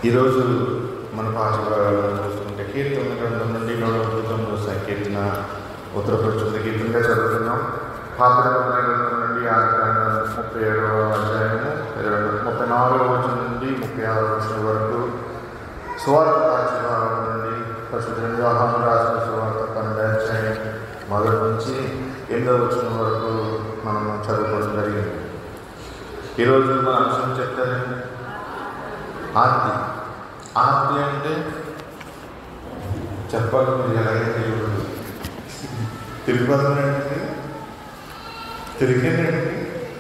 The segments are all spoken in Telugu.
ఈరోజు మన పాఠభాగాలను చూసుకుంటే కీర్తన గ్రంథం నుండి నూట తొమ్మిదో సంకీర్తన ఉత్తరప్రచుల కీర్తనగా చదువుతున్నాం పాత గ్రంథం నుండి ఆది గ్రంథం ముప్పై ఏడవ అధ్యాయము ఇరవై ముప్పై నాలుగవ వచనం నుండి ముప్పై ఆరవ వచనం వరకు సువార్త పాఠ్యభాగం నుండి పరిశుద్ధ వివాహం రాసిన సువార్త పన్నెండు అధ్యాయం మొదటి నుంచి ఎనిమిదవ వచనం వరకు మనం చదువుకోవడం జరిగింది ఈరోజు మన అంశం చెప్తారండి ఆర్తి ఆర్తి అంటే చెప్పాలి మీరు ఎలాగైతే తెలియదు తిరుపతి తిరిగేనండి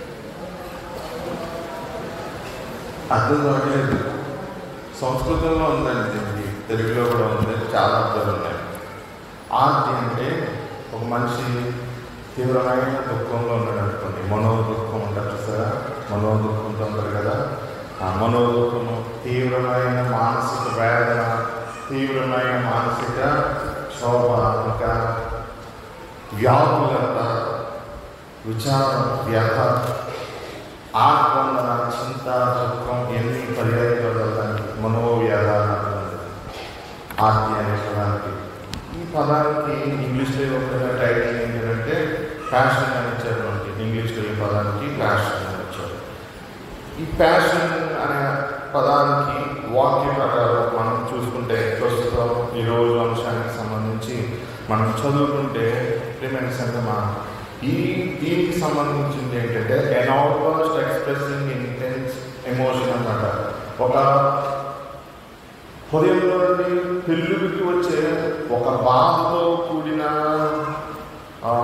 అర్థం కావట్లేదు సంస్కృతంలో ఉందండి దీనికి తెలుగులో కూడా ఉంది చాలా అర్థాలు ఉన్నాయి ఆర్తి అంటే ఒక మనిషి తీవ్రమైన దుఃఖంలో ఉన్నాడు అనుకోండి మనో దుఃఖం ఉంటారు చూసారా మనో దుఃఖంతో ఉంటారు కదా ఆ మనో దుఃఖము తీవ్రమైన మానసిక వేదన తీవ్రమైన మానసిక క్షోభ ఇంకా వ్యాధులంత విచారం వ్యధ ఆక్రందన చింత దుఃఖం ఎన్ని పర్యాయపదానికి మనోవ్యాధ ఆర్తి అనే పదానికి ఈ పదానికి ఇంగ్లీష్లో ఒక టైటిల్ ఏంటంటే ప్యాషన్ అని ఇచ్చారు మనకి ఇంగ్లీష్లో ఈ పదానికి ప్యాషన్ అని ఇచ్చారు ఈ ప్యాషన్ అనే పదానికి వాక్య ప్రకారం మనం చూసుకుంటే ప్రస్తుతం ఈరోజు అంశానికి సంబంధించి మనం చదువుకుంటే ప్రేమైన సంగమా ఈ దీనికి సంబంధించింది ఏంటంటే an outburst expressing intense emotion అన్నమాట ఒక హృదయంలో నుండి పెళ్ళికి వచ్చే ఒక బాధతో కూడిన ఆ,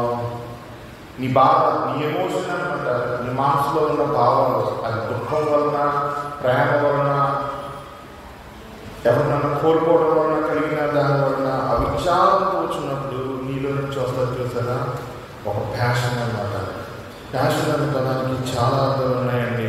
నీ బాధ నీ ఎమోషన్ అనమాట నీ మనసులో ఉన్న భావాలు అది దుఃఖం వలన ప్రేమ వలన ఎవరినైనా కోల్పోవడం వలన కలిగిన దాని వలన ఆ విచారంతో వచ్చినప్పుడు నీలో నుంచి వస్తుంది చూసారా ఒక ప్యాషన్ అన్నమాట ప్యాషన్ అనే పదానికి చాలా అర్థాలు ఉన్నాయండి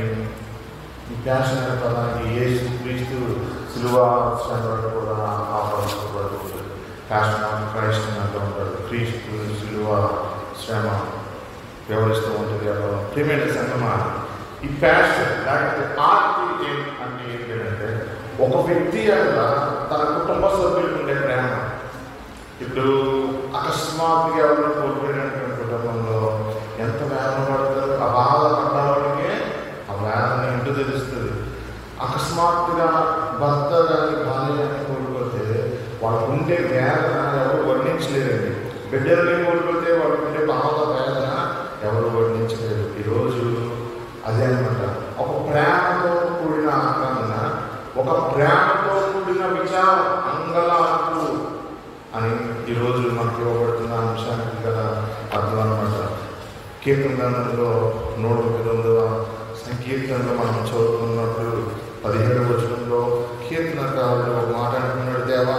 ఈ ప్యాషన్ అనే పదానికి యేసు క్రీస్తు సిలువ శ్రమలకు కూడా ఆహ్వానించబడుతుంది ప్యాషన్ ఆఫ్ క్రైస్ట్ అని అంటూ ఉంటారు క్రీస్తు సిలువ శ్రమ వివరిస్తూ ఉంటుంది అక్కడ ప్రియమైన సంగమా ఈ ప్యాషన్ లేకపోతే ఆర్తి ఏం- అంటే ఏంటంటే ఒక వ్యక్తి అలా తన కుటుంబ సభ్యులకు ఉండే ప్రేమ ఇప్పుడు అకస్మాత్తుగా ఎవరు కోల్పోయినటువంటి కుటుంబంలో ఎంత వేదన పడతారు ఆ బాధ పడ్డవాడికే ఆ వేదన ఏంటో తెలుస్తుంది అకస్మాత్తుగా భర్త కానీ భార్య కానీ కోల్పోతే వాళ్ళకు ఉండే వేదన ఎవరు వర్ణించలేరండి బిడ్డల్ని కోల్పోతే వాళ్ళకు ఉండే బాధ వేదన ఎవరు వర్ణించలేరు ఈరోజు అదే అనమాట ఒక ప్రేమతో కూడిన ఆనందన ఒక ప్రేమతో కూడిన విచారం అంగలాంటి అని ఈరోజు మనకి ఇవ్వబడుతున్న అంశానికి గల అర్థం అనమాట కీర్తన గ్రంథంలో నూట తొమ్మిదవ సంకీర్తనలో మనం చదువుతున్నప్పుడు పదిహేడు వచనంలో కీర్తనకారుడు ఒక మాట అంటున్నాడు దేవా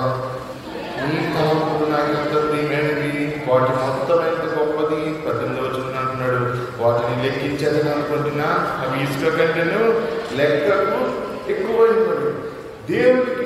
నీ తలంపులు నాకు ఎంత ప్రియమైనవి వాటి మొత్తం ఎంత గొప్పది పద్దెనిమిది వచనం అంటున్నాడు వాటిని లెక్కించేదని అనుకుంటున్నా అవి ఇసుక కంటేను లెక్కకు ఎక్కువైనవి దేవుడికి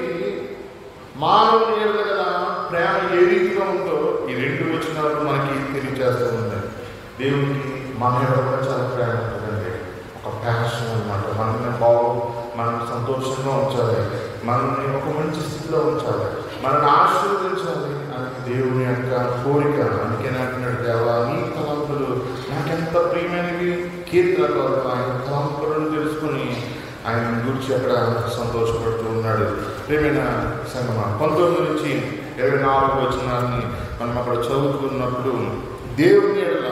మానవుని ఎడల గల ప్రేమ ఏ రీతిగా ఉందో ఈ రెండు వచనాలు మనకి తెలియజేస్తూ ఉన్నాయి దేవుడికి మన ఎడల కూడా చాలా ప్రేమ ఉంటుందండి ఒక ప్యాషన్ అనమాట మనల్ని బాగు మనల్ని సంతోషంగా ఉంచాలి మనల్ని ఒక మంచి స్థితిలో ఉంచాలి మనల్ని ఆశీర్వదించాలి అని దేవుని యొక్క కోరిక అందుకే అంటున్నాడు దేవా నీ తలంపులు నాకెంత ప్రియమైనవి కీర్తనలు ఆయన తలంపులను తెలుసుకుని ఆయన గురించి అక్కడ సంతోషపడుతూ ఉన్నాడు ప్రేమైన సంగమ పంతొమ్మిది నుంచి ఇరవై నాలుగు వచనాన్ని మనం అక్కడ చదువుకున్నప్పుడు దేవుని ఎడల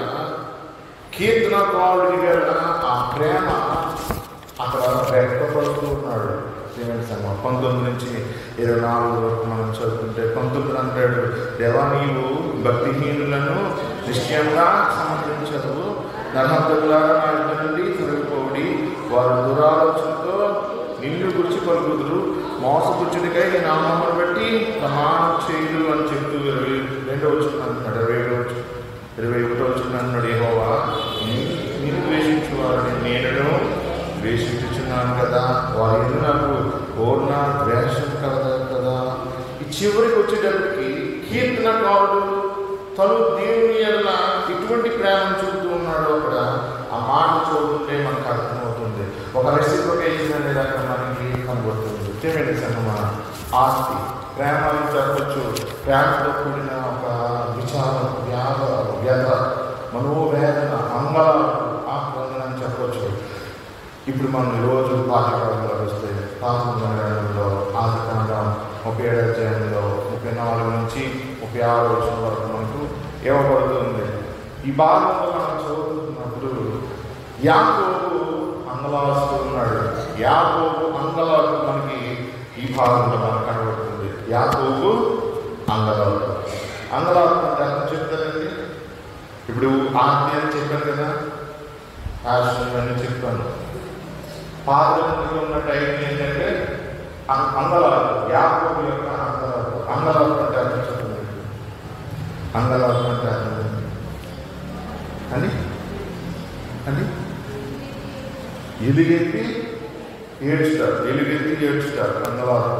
కీర్తనకారుడి గల ఆ ప్రేమ అక్కడ వ్యక్తపడుతూ ఉన్నాడు ప్రేమైన సంగమ పంతొమ్మిది నుంచి ఇరవై నాలుగు వరకు మనం చదువుకుంటే పంతొమ్మిది అంటాడు దేవా నీవు భక్తిహీనులను నిశ్చయంగా సమర్థించదు నరహంతకులారా నా ఇంటి నుండి తొలగిపోడి వారు దురాలోచనతో నిన్ను గురించి పలుకుదురు మోసపుచ్చుడికై నీ నామమును బట్టి ప్రమాణం చేయుడు అని చెప్తూ ఇరవై రెండో వచ్చిన అంటున్నాడు ఇరవై ఏడో వచ్చి ఇరవై ఒకటో వచ్చిన అన్నాడు ఏహోవా నీ- నిన్ను ద్వేషించు వారిని నేను ద్వేషించుచున్నాను కదా వారి ఎదురు నాకు ఓర్ణ ద్వేషం కలదు కదా ఈ చివరికి వచ్చేటప్పటికి కీర్తనకారుడు తను దేవుని ఎడల ఇటువంటి ప్రేమను చూపుతూ ఉన్నాడు అక్కడ ఆ మాట చూస్తుంటే మనకు అర్థమవుతుంది ఒక రెసిప్రొకేషన్ అనేది అక్కడ మనకి కనబడుతుంది ప్రేమైన సంగమ ఆస్తి ప్రేమ అని చెప్పచ్చు ప్రేమతో కూడిన ఒక విచారం వ్యాధ వ్యధ మనోవేదన అంగళ ఆక్రందన అని చెప్పచ్చు ఇప్పుడు మనం ఈరోజు పాఠకాలంలో వస్తే పాఠంలో ఆదికాండం ముప్పై ఏడు అధ్యాయంలో ముప్పై నాలుగు నుంచి ముప్పై ఆరు వచ్చిన వరకు మనకు ఇవ్వబడుతుంది ఈ భాగంలో మనం చదువుతున్నప్పుడు యాకోబు అంగలాస్తూ ఉన్నాడు యాకోబు అంగలాలు మనకి ఈ భాగంలో మనకు కనబడుతుంది యాకోబు అంగలాలు అంగలాలు అంటే అర్థం చెప్తారండి ఇప్పుడు ఆజ్ఞ అని చెప్పాను కదా యాక్షన్ అని చెప్పాను పాత్రలో ఉన్న టైం ఏంటంటే అం- అంగలాలు యాకోబు యొక్క అంగలాలు అంగలాలు అంటే అర్థం చెప్పండి అంగలాలు అంటే అర్థం ఏంటి? అని అని ఎలుగెత్తి ఏడ్చుతారు ఎలుగెత్తి ఏడ్చుతారు అంగలాలు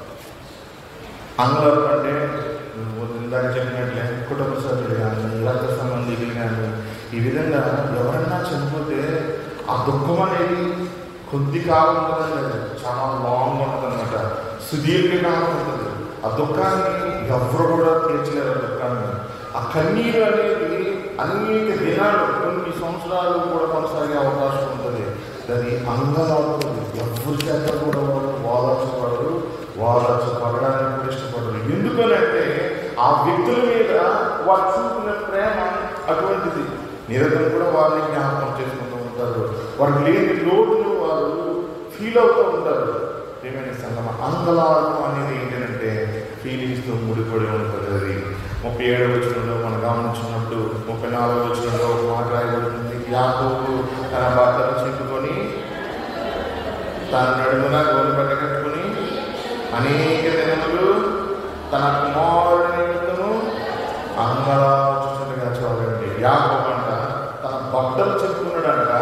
అంగలాలు అంటే నువ్వు ఇందాక చెప్పినట్లే కుటుంబ సభ్యులు కానీ రక్త సంబంధికులు కానీ ఈ విధంగా ఎవరన్నా చనిపోతే ఆ దుఃఖం అనేది కొద్ది కాలం ఉంటుందండి చాలా లాంగ్ ఉంటుందన్నమాట సుదీర్ఘకాలం ఉంటుంది ఆ దుఃఖాన్ని ఎవరు కూడా తీర్చలేరు ఆ దుఃఖాన్ని ఆ కన్నీరు అనేది అనేక దినాలు కొన్ని సంవత్సరాలు కూడా కొనసాగే అవకాశం ఉంటుంది దాన్ని అంగలాడుతుంది ఎవరి చేత కూడా వాళ్ళు వాదార్చబడరు వాదార్చబడడానికి కూడా ఇష్టపడరు ఎందుకనంటే ఆ వ్యక్తుల మీద వారు చూపుతున్న ప్రేమ అటువంటిది నిరంతరం కూడా వారిని జ్ఞాపకం చేసుకుంటూ ఉంటారు వారికి లేని లోటును వారు ఫీల్ అవుతూ ఉంటారు ఏమైనా సంగమ అంగలాడడం అనేది ఏంటంటే ఫీలింగ్స్తో ముడిపడి ఉంటుంది అది ముప్పై ఏడు వచ్చినలో మనం గమనించినప్పుడు ముప్పై నాలుగు వచ్చినలో ఒక మాట రాయబడుతుంది యాకోబు తన భర్తను చెప్పుకొని తన నడుమున గోలు పట్ట కట్టుకుని అనేక దినములు తన కుమారుడి నిమిత్తము అంగలాచుచుండగా చూడండి యాకోబు అంట తన బట్టలు చెప్పుకున్నాడంట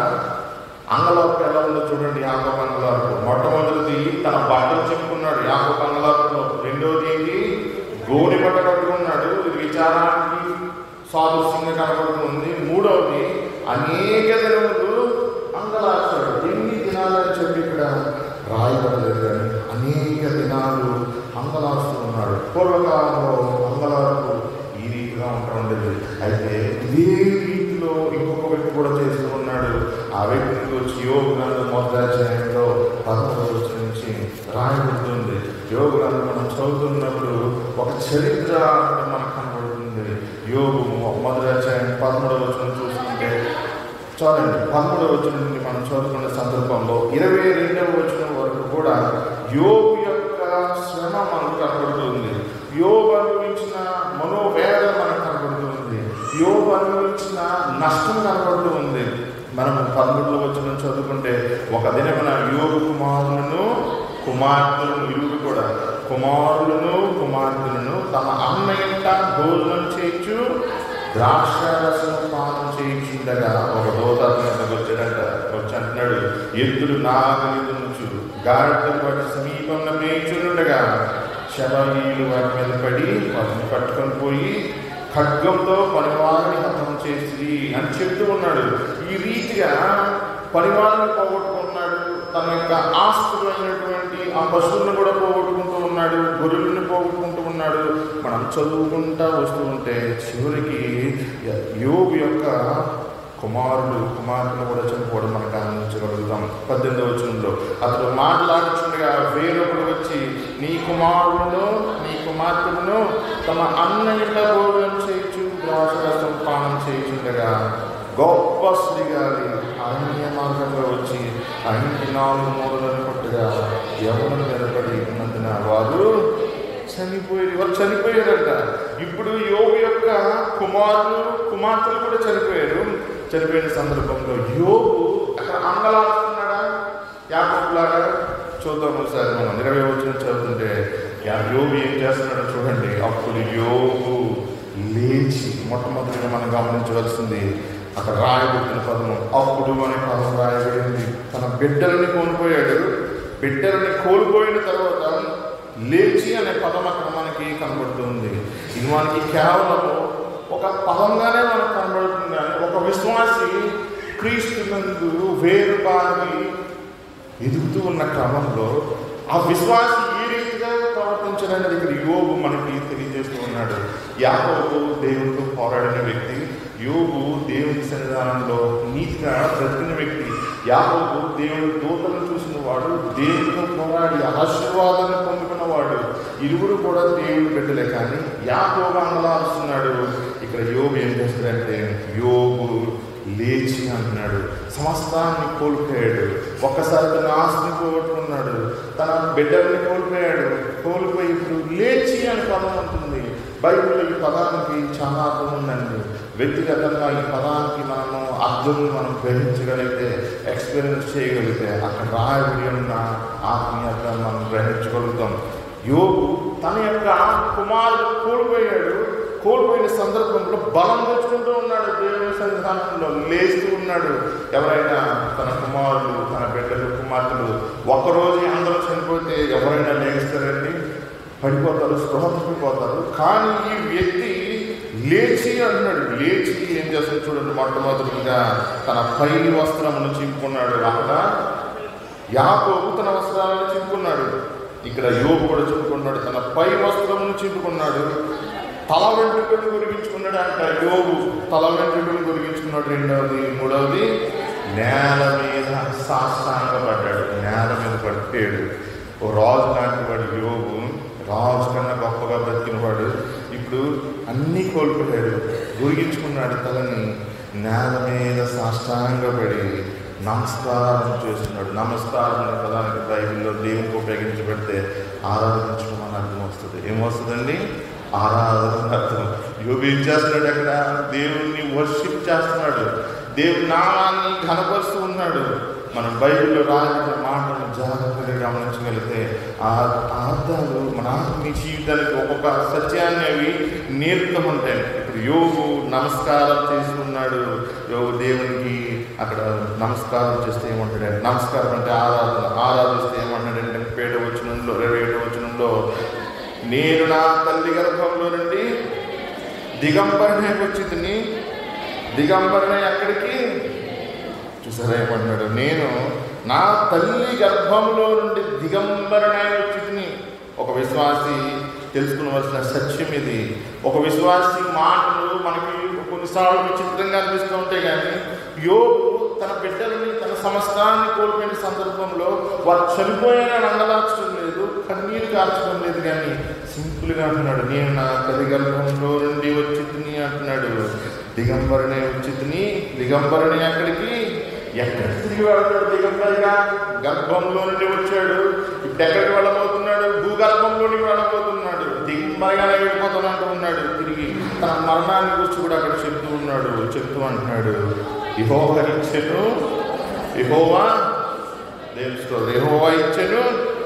అంగలాపు ఎలా ఉందో చూడండి యాకోబు అంగలాపు మొట్టమొదటిది తన బట్టలు చెప్పుకున్నాడు యాకోబు అంగలాపులో రెండోది ఏంటి గోడి బట్ట కట్టుకున్నాడు ఇది విచారానికి సాదృశ్యంగా కనబడుతుంది మూడవది అనేక దినములు అంగలాచాడు ఎన్ని దినాలని చెప్పి ఇక్కడ రాయబడలేదు కానీ అనేక దినాలు అంగలాస్తూ ఉన్నాడు పూర్వకాలంలో అంగలార్పు ఈ రీతిగా ఉంటా ఉండేది అయితే ఇదే రీతిలో ఇంకొక వ్యక్తి కూడా చేస్తూ ఉన్నాడు ఆ వ్యక్తికి వచ్చి యోగ గ్రంథం మొదలధ్యాయంలో పదమూడు వచ్చి నుంచి రాయబడుతుంది యోగ గ్రంథం మనం చదువుతున్నప్పుడు ఒక చరిత్ర అంటే మనకు కనబడుతుంది యోగు మొదలధ్యాయం పదమూడవ వచ్చిన చూసుకుంటే చూడండి పదమూడవ వచ్చిన నుండి మనం చదువుకున్న సందర్భంలో ఇరవై రెండవ వచ్చిన వరకు కూడా యోగు యొక్క శ్రమ మనకు కనబడుతుంది యోగు అనుభవించిన మనోవేదన మనకు కనబడుతుంది యోగు అనుభవించిన నష్టం కనబడుతూ ఉంది మనం పదమూడులో వచ్చిన చదువుకుంటే ఒక దినమున యోగు కుమారులను కుమార్తెలను ఇరువురు కూడా కుమారులను కుమార్తెలను తమ అన్నయ్యంట భోజనం చేయొచ్చు ద్రాక్షారసం పానం చేయించుండగా ఒక దోత అతనికి వచ్చాడంట వచ్చి అంటున్నాడు ఎద్దులు నాగలి దున్నుచు గాడిదలు వాటి సమీపంలో మేయించుండగా శవీయులు వాటి మీద పడి వాటిని పట్టుకొని పోయి ఖడ్గంతో పనివారిని హతం చేసి అని చెప్తూ ఉన్నాడు ఈ రీతిగా పనివారిని పోగొట్టుకున్నాడు తన యొక్క ఆస్తులైనటువంటి ఆ పశువులను కూడా పోగొట్టుకుంటూ ఉన్నాడు గొర్రెలను పోగొట్టుకుంటూ ఉన్నాడు మనం చదువుకుంటా వస్తూ ఉంటే చివరికి యోగు యొక్క కుమారుడు కుమార్తెను కూడా చనిపోవడం మనం గమనించగలుగుతాం పద్దెనిమిది వచనంలో అతడు మాట్లాడుచుండగా వేరొకడు వచ్చి నీ కుమారులను నీ కుమార్తెలను తమ అన్నయ్య భోజనం చేయొచ్చు ద్రాక్షరసం పానం చేయుచుండగా గొప్ప శ్రీగాలి అరణ్య మార్గంలో వచ్చి ఆ ఇంటి నాలుగు మూలలను కొట్టగా ఎవరు నిలబడి ఉన్నందున వారు చనిపోయి వారు చనిపోయారంట ఇప్పుడు యోగు యొక్క కుమారులు కుమార్తెలు కూడా చనిపోయారు చనిపోయిన సందర్భంలో యోగు అక్కడ అంగలాడుతున్నాడా యాకోబులాగా చూద్దాం ఒకసారి మనం ఇరవై వచ్చిన చదువుతుంటే యా- యోగు ఏం చేస్తున్నాడో చూడండి అప్పుడు యోగు లేచి మొట్టమొదటిగా మనం గమనించవలసింది అక్కడ రాయబడిన పదము అప్పుడు అనే పదం రాయబడింది తన బిడ్డలని కోల్పోయాడు బిడ్డలని కోల్పోయిన తర్వాత లేచి అనే పదం అక్కడ మనకి కనబడుతుంది ఇది మనకి కేవలం ఒక పదంగానే మనకు కనబడుతుంది కానీ ఒక విశ్వాసి క్రీస్తు నందు వేరు బారి ఎదుగుతూ ఉన్న క్రమంలో ఆ విశ్వాసి ఏ రీతిగా ప్రవర్తించాలనేది ఇక్కడ యోగు మనకి తెలియజేస్తూ ఉన్నాడు యాకోబు దేవుడితో పోరాడిన వ్యక్తి యోగు దేవుని సన్నిధానంలో నీతిగా బ్రతికిన వ్యక్తి యాకోబు దేవుడి దూతలను చూసిన వాడు దేవుడితో పోరాడి ఆశీర్వాదాన్ని పొందుకున్నవాడు ఇరువురు కూడా దేవుడి బిడ్డలే కానీ యాకోబు అంగలారుస్తున్నాడు ఇక్కడ యోగు ఏం చేస్తాడంటే యోగు లేచి అంటున్నాడు సమస్తాన్ని కోల్పోయాడు ఒక్కసారి తన ఆస్తిని పోగొట్టుకున్నాడు తన బిడ్డల్ని కోల్పోయాడు కోల్పోయి ఇప్పుడు లేచి అని పదం ఉంటుంది బైబిల్లో ఈ పదానికి చాలా అర్థం ఉందండి వ్యక్తిగతంగా ఈ పదానికి మనము అర్థం మనం గ్రహించగలిగితే ఎక్స్పీరియన్స్ చేయగలిగితే అక్కడ రాయబడి ఉన్న ఆత్మీయత మనం గ్రహించగలుగుతాం యోగు తన యొక్క కుమారుడు కోల్పోయాడు కోల్పోయిన సందర్భంలో బలం తెచ్చుకుంటూ ఉన్నాడు దేవుని సన్నిధానంలో లేస్తూ ఉన్నాడు ఎవరైనా తన కుమారులు తన బిడ్డలు కుమార్తెలు ఒక్కరోజు అందరూ చనిపోతే ఎవరైనా లేస్తారండి పడిపోతారు స్పృహ తప్పిపోతారు కానీ ఈ వ్యక్తి లేచి అంటున్నాడు లేచి ఏం చేస్తాడు చూడండి మొట్టమొదటిగా తన పై వస్త్రమును చింపుకున్నాడు అక్కడ యాకోబు తన వస్త్రాలను చింపుకున్నాడు ఇక్కడ యోగు కూడా చింపుకున్నాడు తన పై వస్త్రమును చింపుకున్నాడు తల వెంట్రుకలు గురిగించుకున్నాడు అంట యోగు తల వెంట్రుకలు గురిగించుకున్నాడు రెండవది మూడవది నేల మీద సాష్టాంగపడ్డాడు నేల మీద పడిపోయాడు ఓ రాజు లాంటి వాడు యోగు రాజు కన్నా గొప్పగా బ్రతికినవాడు ఇప్పుడు అన్నీ కోల్పోయాడు గురిగించుకున్నాడు తలని నేల మీద సాష్టాంగపడి నమస్కారం చేస్తున్నాడు నమస్కారం అనే పదానికి బైబిల్లో దేవునికి ఉపయోగించబడితే ఆరాధించుకోమని అర్థం వస్తుంది ఏమొస్తుందండి ఆరాధన అర్థం యోగి ఏం చేస్తున్నాడు అక్కడ దేవుణ్ణి వర్షిప్ చేస్తున్నాడు దేవుని నామాన్ని ఘనపరుస్తూ ఉన్నాడు మనం బైబిల్లో రాసిన మాటలను జాగ్రత్తగా గమనించగలిగితే ఆ ఆ అర్థాలు మన ఆత్మీయ జీవితానికి ఒక్కొక్క సత్యాన్ని అవి నేర్పుతూ ఉంటాయి ఇప్పుడు యోగు నమస్కారం చేసుకున్నాడు యోగు దేవునికి అక్కడ నమస్కారం చేస్తే ఏమంటాడు నమస్కారం అంటే ఆరాధన ఆరాధిస్తే ఏమంటాడంటే పేట వచనంలో ఇరవై ఏడు వచనంలో నేను నా తల్లి గర్భంలో నుండి దిగంబరనే వచ్చింది దిగంబరనే ఎక్కడికి చూసారా ఏమంటున్నాడు నేను నా తల్లి గర్భంలో నుండి దిగంబరనే వచ్చింది ఒక విశ్వాసి తెలుసుకునవలసిన సత్యం ఇది ఒక విశ్వాసి మాటలు మనకి కొన్నిసార్లు విచిత్రంగా అనిపిస్తూ ఉంటాయి కానీ యోగు తన బిడ్డలని తన సమస్తాన్ని కోల్పోయిన సందర్భంలో వారు చనిపోయిన రంగదార్చడం లేదు కన్నీరు కార్చడం లేదు కానీ సింపుల్గా అంటున్నాడు నేను నా తల్లి గర్భంలో నుండి వచ్చింది అంటున్నాడు దిగంబరనే వచ్చింది దిగంబరని ఎక్కడికి ఎక్కడికి తిరిగి వెళ్తాడు దిగంబరిగా గర్భంలో నుండి వచ్చాడు ఇప్పుడు ఎక్కడికి వెళ్ళబోతున్నాడు భూగర్భంలోనికి వెళ్ళబోతున్నాడు దిగంబరిగానే వెళ్ళిపోతానంటూ ఉన్నాడు తిరిగి తన మరణాన్ని గురించి కూడా అక్కడ చెప్తూ ఉన్నాడు చెప్తూ అంటున్నాడు ఇహోవ ఇచ్చెను ఇహోవా దేవుడు ఇహోవా ఇచ్చెను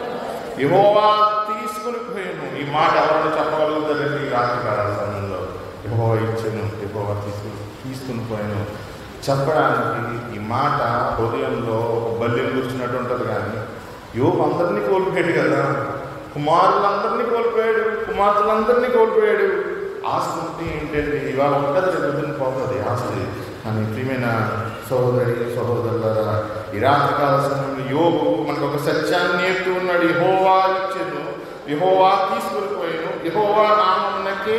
ఇహోవా తీసుకుని పోయాను ఈ మాట ఎవరైనా చెప్పగలుగుతారండి ఈ రాత్రి కాల సమయంలో యహోవా ఇచ్చాను యహోవా తీసుకుని తీసుకుని పోయాను చెప్పడానికి ఈ మాట హృదయంలో ఒక బల్యం కూర్చున్నట్టు ఉంటుంది కానీ యోగు అందరినీ కోల్పోయాడు కదా కుమారులందరినీ కోల్పోయాడు కుమార్తెలందరినీ కోల్పోయాడు ఆస్తి ఉంటే ఏంటంటే ఇవాళ ఉంటుంది రేపు పొద్దున్న పోతుంది ఆస్తి కానీ ప్రియమైన సహోదరి సహోదరులారా ఈ రాత్రికాల సమయంలో యోగు మనకు ఒక సత్యాన్ని నేర్పుతూ ఉన్నాడు ఇహోవా ఇచ్చాను ఇహోవా తీసుకునిపోయాను ఇహోవా నామమునకే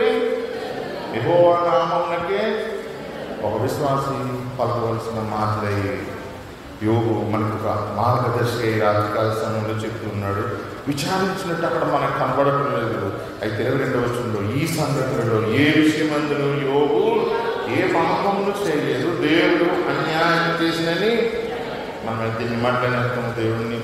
ఇహోవా నామమునకే ఒక విశ్వాసి పలకవలసిన మాటలై యోగు మనకు ఒక మార్గదర్శి రాజకాల సమయంలో చెప్తున్నాడు విచారించినట్టు అక్కడ మనకు కనబడటం లేదు అయితే ఇరవై రెండవ వచనంలో ఈ సంగతులలో ఏ విషయమందులో యోగు ఏ పాపమును చేయలేదు దేవుడు అన్యాయం చేసినని మనం దీన్ని మాట్లాడేస్తాము దేవుడిని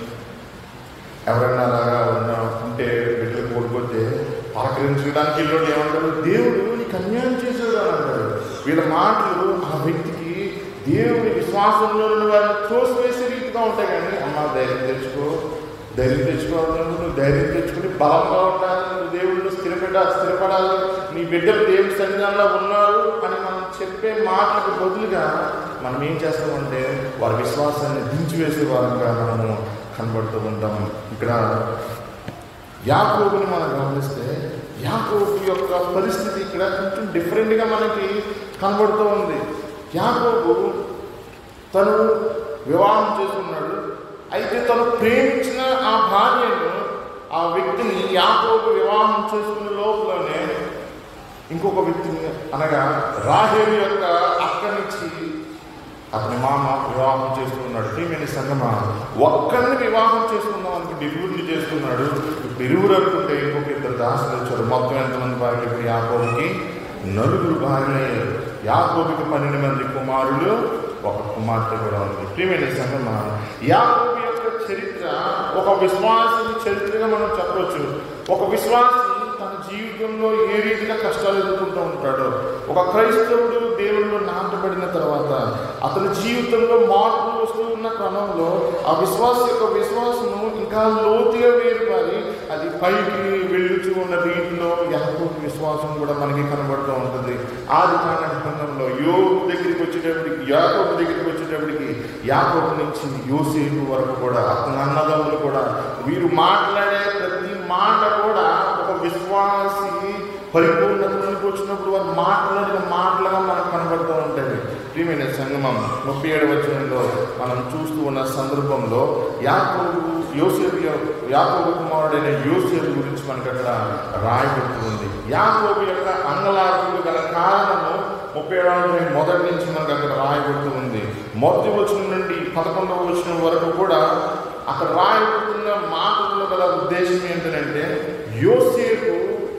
ఎవరైనా అలాగా ఉన్నా ఉంటే బిడ్డలు కోల్పోతే పలకరించడానికి ఇల్లు ఏమంటారు దేవుడు నీకు అన్యాయం చేశాడు అని అంటారు వీళ్ళ మాటలు ఆ వ్యక్తికి దేవుని విశ్వాసంలో ఉన్న వారిని త్రోసివేసే రీతిగా ఉంటాయి కానీ అమ్మ ధైర్యం తెచ్చుకో ధైర్యం తెచ్చుకోవాలి నువ్వు ధైర్యం తెచ్చుకుని బలంగా ఉండాలి నువ్వు దేవుళ్ళు స్థిరపడాలి స్థిరపడాలి నీ బిడ్డలు దేవుడి సన్నిధానంలో ఉన్నారు అని మనం చెప్పే మాటలకు బదులుగా మనం ఏం చేస్తామంటే వారి విశ్వాసాన్ని దించివేసే వారంగా మనము కనబడుతూ ఉంటాం ఇక్కడ యాకోబుని మనం గమనిస్తే యాకోబు యొక్క పరిస్థితి ఇక్కడ కొంచెం డిఫరెంట్గా మనకి కనబడుతూ ఉంది యాకోబు తను వివాహం చేసుకున్నాడు అయితే తను ప్రేమించిన ఆ భార్యను ఆ వ్యక్తిని యాకోబు వివాహం చేసుకునే లోపలనే ఇంకొక వ్యక్తిని అనగా రాహేలు యొక్క అక్కడి నుంచి అతని మామ వివాహం చేసుకున్నాడు ప్రియమైన సంగమ ఒక్కరిని వివాహం చేసుకుందాం అనుకుంటే ఇరువురిని చేసుకున్నాడు ఇప్పుడు ఇరువురు అనుకుంటే ఇంకొక ఇద్దరు దాసులు వచ్చారు మొత్తం ఎంతమంది భార్యలు ఇప్పుడు యాకోబుకి నలుగురు భార్యలు అయ్యారు యాకోబుకి పన్నెండు మంది కుమారులు ఒక కుమార్తె కూడా ఉంది ప్రియమైన సంగమ యాకోబు యొక్క చరిత్ర ఒక విశ్వాసం చరిత్రగా మనం చెప్పవచ్చు ఒక విశ్వాసి తన జీవితంలో ఏ రీతిగా కష్టాలు ఎదుర్కొంటూ ఉంటాడో ఒక క్రైస్తవుడు దేవుళ్ళు నాటబడిన తర్వాత అతని జీవితంలో మార్పులు వస్తూ ఉన్న క్రమంలో ఆ విశ్వాస యొక్క విశ్వాసము ఇంకా లోతుగా వేరుపారి అది పైకి వెళ్ళుచూ ఉన్న రీతిలో యాకోబు విశ్వాసం కూడా మనకి కనబడుతూ ఉంటుంది ఆది కాండ గ్రంథంలో యోగు దగ్గరికి వచ్చేటప్పటికి యాకోబు దగ్గరికి వచ్చేటప్పటికి యాకోబు నుంచి యోసేపు వరకు కూడా అతని అన్నదమ్ములు కూడా వీరు మాట్లాడే ప్రతి మాట కూడా ఒక విశ్వాసి పరిపూర్ణతలోకి వచ్చినప్పుడు వారు మాట్లాడిన మాటలుగా మనకు కనబడుతూ ఉంటుంది ప్రియమైన సంగమం ముప్పై ఏడు వచనంలో మనం చూస్తూ ఉన్న సందర్భంలో యాకోబు యోసేపు యొ- యాకోబు కుమారుడైన యోసేపు గురించి మనకు అక్కడ రాయబడుతుంది యాకోబు యొక్క అంగలార్పులు గల కారణము ముప్పై ఏడవ మొదటి నుంచి మనకు అక్కడ రాయబడుతూ ఉంది మొదటి వచనం నుండి పదకొండవ వచనం వరకు కూడా అక్కడ రాయబడుతున్న మాటల్లో గల ఉద్దేశం ఏంటంటే యోసేపు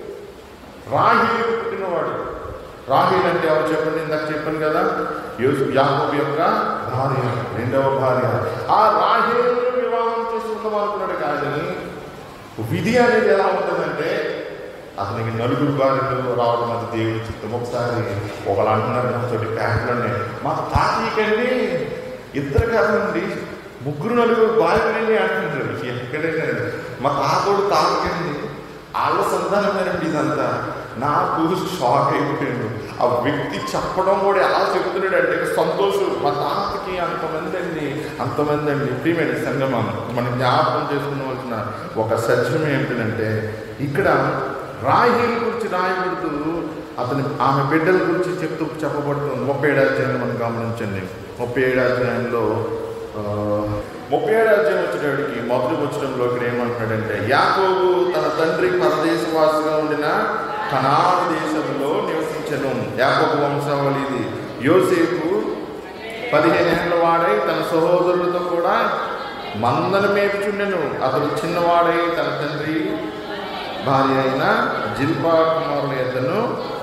రాహీలకు పుట్టినవాడు రాహీల్ అంటే ఎవరు చెప్పండి ఇందాక చెప్పాను కదా యోసు యాకోబు యొక్క భార్య రెండవ భార్య ఆ రాహేలు వివాహం చేసుకుందాం అనుకున్నాడు కానీ విధి అనేది ఎలా ఉంటుందంటే అతనికి నలుగురు భార్యలు రావడం అది దేవుడి చిత్తం ఒకసారి ఒకళ్ళు అంటున్నారు నాతోటి ప్యాంట్లోనే మా తాతయ్యకండి ఇద్దరు కాదండి ముగ్గురు నలుగురు భార్యలని అంటున్నారు ఎక్కడైనా మా తాతోడు తాతకండి వాళ్ళ సంతానమేనండి ఇదంతా నాకు షాక్ అయిపోయాడు ఆ వ్యక్తి చెప్పడం కూడా ఎలా చెప్తున్నాడు అంటే సంతోషం మా తాతకి అంతమంది అండి అంతమంది అండి ప్రియమైన సంగమం మనం జ్ఞాపకం చేసుకోవాల్సిన ఒక సత్యం ఏంటంటే ఇక్కడ రాహీల గురించి రాయబడుతూ అతని ఆమె బిడ్డల గురించి చెప్తూ చెప్పబడుతుంది ముప్పై ఏడు అధ్యాయం మనం గమనించండి ముప్పై ఏడు అధ్యాయంలో ఆ, ముప్పై ఏడు అధ్యాయం వచ్చేటప్పటికి మొదటి వచ్చడంలో ఇక్కడ ఏమంటున్నాడంటే యాకోబు తన తండ్రి పరదేశవాసిగా ఉండిన కనాను దేశంలో నివసించను యాకోబు వంశావళి ఇది యోసేపు పదిహేను ఏళ్ళ వాడై తన సహోదరులతో కూడా మందను మేపుచుండెను అతడు చిన్నవాడై తన తండ్రి భార్య అయిన జిల్పా కుమారుని ఎద్దను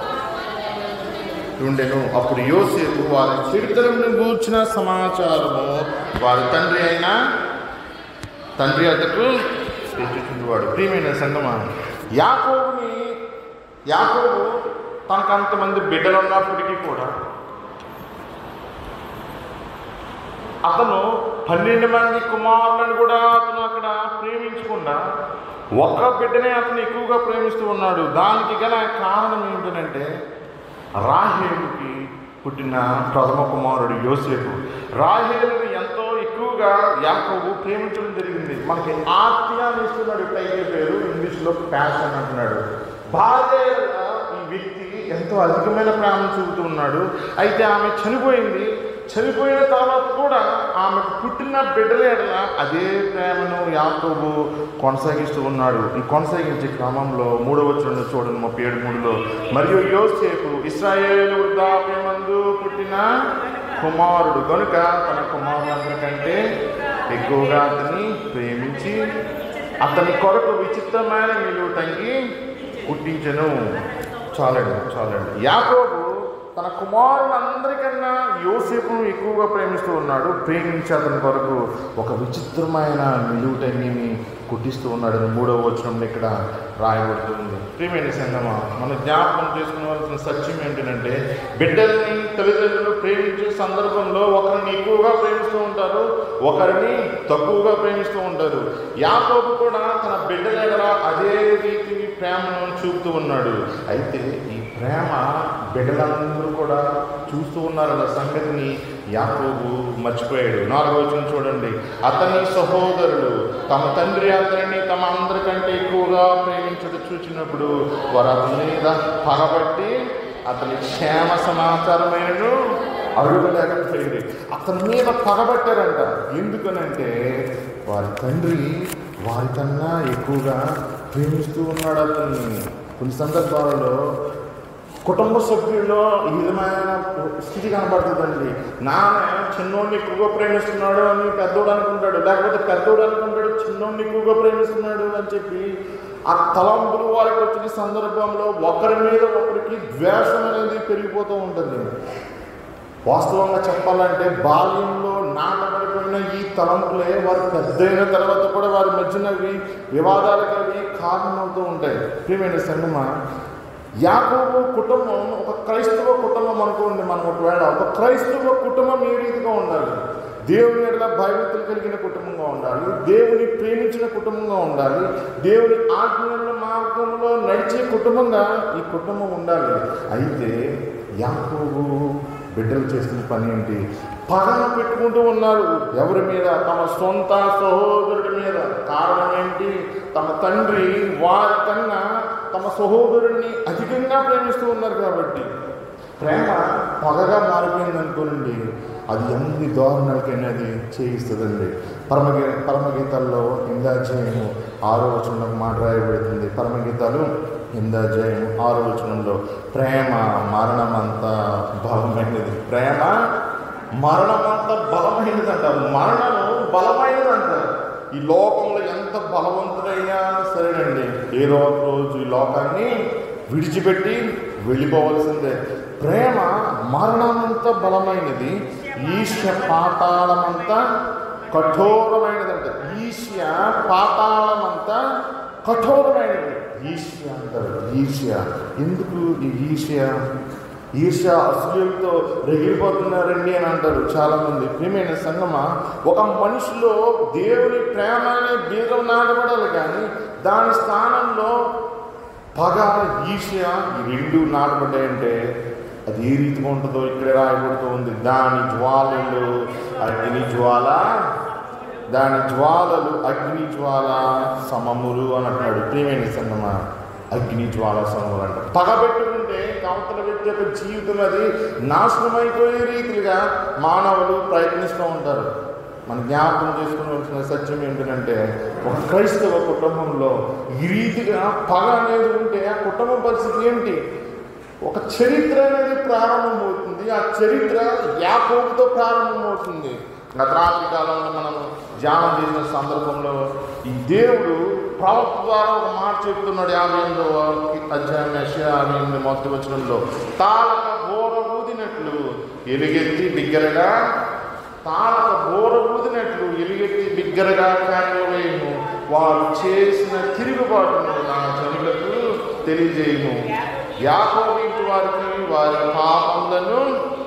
ఉండెను అప్పుడు యోసేపు వారి చరిత్రను గూర్చిన సమాచారము వారి తండ్రి అయిన తండ్రి అద్దకు తెచ్చుచుండేవాడు ప్రియమైన సంగమా యాకోబుని యాకోబు తనకు అంతమంది బిడ్డలు ఉన్నప్పటికీ కూడా అతను పన్నెండు మంది కుమారులను కూడా అతను అక్కడ ప్రేమించకుండా ఒక బిడ్డనే అతను ఎక్కువగా ప్రేమిస్తూ ఉన్నాడు దానికి గల కారణం ఏంటంటే రాహేలుకి పుట్టిన ప్రథమ కుమారుడు యోసేపు రాహేలుని ఎంతో ఎక్కువగా యాకోబు ప్రేమించడం జరిగింది మనకి ఆత్మీయాన్ని ఇస్తున్నాడు టైటిల్ పేరు ఇంగ్లీష్లో ప్యాషన్ అంటున్నాడు భార్య ఈ వ్యక్తి ఎంతో అధికమైన ప్రేమ చూపుతూ ఉన్నాడు అయితే ఆమె చనిపోయింది చనిపోయిన తర్వాత కూడా ఆమెకు పుట్టిన బిడ్డల ఎడల అదే ప్రేమను యాకోబు కొనసాగిస్తూ ఉన్నాడు ఈ కొనసాగించే క్రమంలో మూడవ చూడండి చూడండి ముప్పై ఏడు మూడులో మరియు యోసేపు ఇస్రాయేల్ వృద్ధాప్యమందు పుట్టిన కుమారుడు కనుక తన కుమారులందరికంటే ఎక్కువగా అతన్ని ప్రేమించి అతని కొరకు విచిత్రమైన నిలువుటంగి పుట్టించను చాలండి చాలండి యాకోబు తన కుమారులందరికన్నా యోసేపును ఎక్కువగా ప్రేమిస్తూ ఉన్నాడు ప్రేమించి అతని కొరకు ఒక విచిత్రమైన నిలువుటంగిని కుట్టిస్తూ ఉన్నాడు మూడవ వచనంలో ఇక్కడ రాయబడుతుంది ప్రియమైన సంగమా మనం జ్ఞాపకం చేసుకోవాల్సిన సత్యం ఏంటంటే బిడ్డల్ని తల్లిదండ్రులు ప్రేమించే సందర్భంలో ఒకరిని ఎక్కువగా ప్రేమిస్తూ ఉంటారు ఒకరిని తక్కువగా ప్రేమిస్తూ ఉంటారు యాకోబు కూడా తన బిడ్డల ఎడల అదే రీతి ప్రేమను చూపుతూ ఉన్నాడు అయితే ఈ ప్రేమ బిడ్డలందరూ కూడా చూస్తూ ఉన్నారన్న సంగతిని యాకోబు మర్చిపోయాడు నాలుగో వచనం చూడండి అతని సహోదరులు తమ తండ్రి అతనిని తమ అందరికంటే ఎక్కువగా ప్రేమించడం చూచినప్పుడు వారు అతని మీద పగబట్టి అతని క్షేమ సమాచారమైనను అడుగులేకపోయింది అతని మీద పగబట్టారంట ఎందుకనంటే వారి తండ్రి వారికన్నా ఎక్కువగా ప్రేమిస్తూ ఉన్నాడు అతన్ని కొన్ని సందర్భాలలో కుటుంబ సభ్యుల్లో ఈ విధమైన స్థితి కనబడుతుందండి నాన్న చిన్నోడిని ఎక్కువగా ప్రేమిస్తున్నాడు అని పెద్దోడు అనుకుంటాడు లేకపోతే పెద్దోడు అనుకుంటాడు చిన్నోడిని ఎక్కువగా ప్రేమిస్తున్నాడు అని చెప్పి ఆ తలంపులు వారికి వచ్చిన సందర్భంలో ఒకరి మీద ఒకరికి ద్వేషం అనేది పెరిగిపోతూ ఉంటుంది వాస్తవంగా చెప్పాలంటే బాల్యంలో నాటబడిపోయిన ఈ తలంపులే వారు పెద్దయిన తర్వాత కూడా వారి మధ్యనవి వివాదాలకు అవి కారణమవుతూ ఉంటాయి ప్రియమైన సంగమ యాకోబు కుటుంబం ఒక క్రైస్తవ కుటుంబం అనుకోండి మనం ఒకవేళ ఒక క్రైస్తవ కుటుంబం ఏ రీతిగా ఉండాలి దేవుని ఎడల భయభక్తులు కలిగిన కుటుంబంగా ఉండాలి దేవుని ప్రేమించిన కుటుంబంగా ఉండాలి దేవుని ఆజ్ఞల మార్గంలో నడిచే కుటుంబంగా ఈ కుటుంబం ఉండాలి అయితే యాకోబు బిడ్డలు చేసిన పని ఏంటి పగన పెట్టుకుంటూ ఉన్నారు ఎవరి మీద తమ సొంత సహోదరుడి మీద కారణం ఏంటి తమ తండ్రి వారి కన్నా తమ సహోదరుడిని అధికంగా ప్రేమిస్తూ ఉన్నారు కాబట్టి ప్రేమ పగగా మారిపోయింది అనుకోనండి అది ఎన్ని దారుణాలకైనా అది చేయిస్తుందండి పరమగీ పరమగీతాల్లో ఇందాధ్యాయము ఆరో వచనంలో ఒక మాట రాయబడుతుంది పరమగీతాలు ఇందాధ్యాయం ఆరో వచనంలో ప్రేమ మరణమంత బలమైనది ప్రేమ మరణమంత బలమైనది అంటారు మరణము బలమైనది అంటారు ఈ లోకంలో ఎంత బలవంతుడైనా సరేనండి ఏదో ఒక రోజు ఈ లోకాన్ని విడిచిపెట్టి వెళ్ళిపోవలసిందే ప్రేమ మరణమంత బలమైనది ఈశ్వ పాతాళమంతా కఠోరమైనదంట ఈశ్య పాతాళమంతా కఠోరమైనది ఈశ్య అంటారు ఈశ్య ఎందుకు ఈ ఈశ్య ఈర్ష అసూయలతో రగిలిపోతున్నారండి అని అంటారు చాలామంది ప్రియమైన సంగమ ఒక మనిషిలో దేవుని ప్రేమ అనే బీజం నాటబడాలి కానీ దాని స్థానంలో పగ ఈర్ష్య ఈ రెండు నాటబడ్డాయంటే అది ఏ రీతిగా ఉంటుందో ఇక్కడే రాయబడుతూ ఉంది దాని జ్వాలలు అగ్ని జ్వాల దాని జ్వాలలు అగ్ని జ్వాల సమములు అని అంటున్నాడు ప్రియమైన సంగమ అగ్ని జ్వాల సమములు అంట పగ పెట్టుకుంటే కవతల వ్యక్తి యొక్క జీవితం అది నాశనమైపోయే రీతిగా మానవులు ప్రయత్నిస్తూ ఉంటారు మన జ్ఞాపకం చేసుకోవాల్సిన సత్యం ఏంటంటే ఒక క్రైస్తవ కుటుంబంలో ఈ రీతిగా పగ అనేది ఉంటే ఆ కుటుంబ పరిస్థితి ఏంటి ఒక చరిత్ర అనేది ప్రారంభమవుతుంది ఆ చరిత్ర యాకోబుతో ప్రారంభమవుతుంది గత రాత్రి కాలంలో మనం ధ్యానం చేసిన సందర్భంలో ఈ దేవుడు ప్రవక్త ద్వారా ఒక మాట చెప్తున్నాడు యాభై ఎనిమిదవ అధ్యాయం యెషయా యాభై ఎనిమిది మొదటి వచనంలో తాళక బోర ఊదినట్లు ఎలుగెత్తి బిగ్గరగా తాళక బోర ఊదినట్లు ఎలుగెత్తి బిగ్గరగా కానివేయము వారు చేసిన తిరుగుబాటును నా జనులకు తెలియజేయము యాకోబు ఇంటి వారికి వారి పాపములను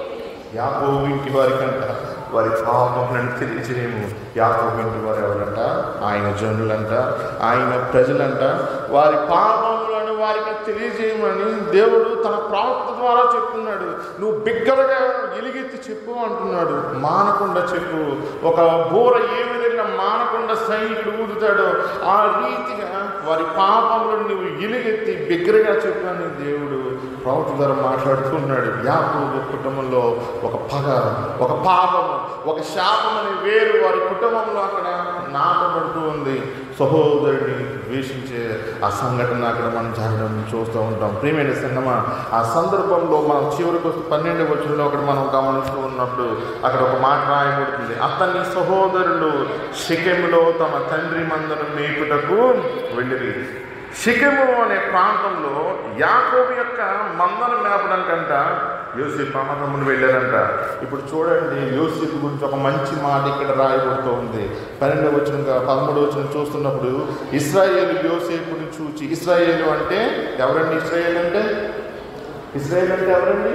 యాకోబు ఇంటి వారికి అంట వారి పాపములను తెలియజేయము యాకోబు ఇంటి వారు ఎవరంట ఆయన జనులంట ఆయన ప్రజలంట వారి పాపములను వారికి తెలియజేయమని దేవుడు తన ప్రవక్త ద్వారా చెప్తున్నాడు నువ్వు బిగ్గరగా ఎలుగెత్తి చెప్పు అంటున్నాడు మానకుండా చెప్పు ఒక బూర ఏ విధంగా మానకుండా సైనికుడు ఊదుతాడో ఆ రీతిగా వారి పాపములను నువ్వు ఎలుగెత్తి బిగ్గరగా చెప్పు అని దేవుడు ప్రవక్త ద్వారా మాట్లాడుతున్నాడు యాకోబు కుటుంబంలో ఒక పగ ఒక పాపము ఒక శాపం అనే వేరు వారి కుటుంబంలో అక్కడ నాటబడుతూ ఉంది సహోదరుడిని ద్వేషించే ఆ సంఘటన అక్కడ మనం జరగడం చూస్తూ ఉంటాం ప్రియమైన సంగమ ఆ సందర్భంలో మనం చివరికి వస్తూ పన్నెండు వచ్చంలో అక్కడ మనం గమనిస్తూ ఉన్నప్పుడు అక్కడ ఒక మాట రాయబడుతుంది అతని సహోదరులు శికెములో తమ తండ్రి మందను మేపుటకు వెళ్ళిరి షికెము అనే ప్రాంతంలో యాకోబు యొక్క మందను మేపడానికంట యోసేపు అమ్మకమ్మును వెళ్ళారంట ఇప్పుడు చూడండి యోసేపు గురించి ఒక మంచి మాట ఇక్కడ రాయబడుతూ ఉంది పన్నెండు వచ్చిన పదమూడు వచ్చిన చూస్తున్నప్పుడు ఇస్రాయేలు యోసేపుని చూచి ఇస్రాయేలు అంటే ఎవరండి ఇస్రాయేల్ అంటే ఇస్రాయేల్ అంటే ఎవరండి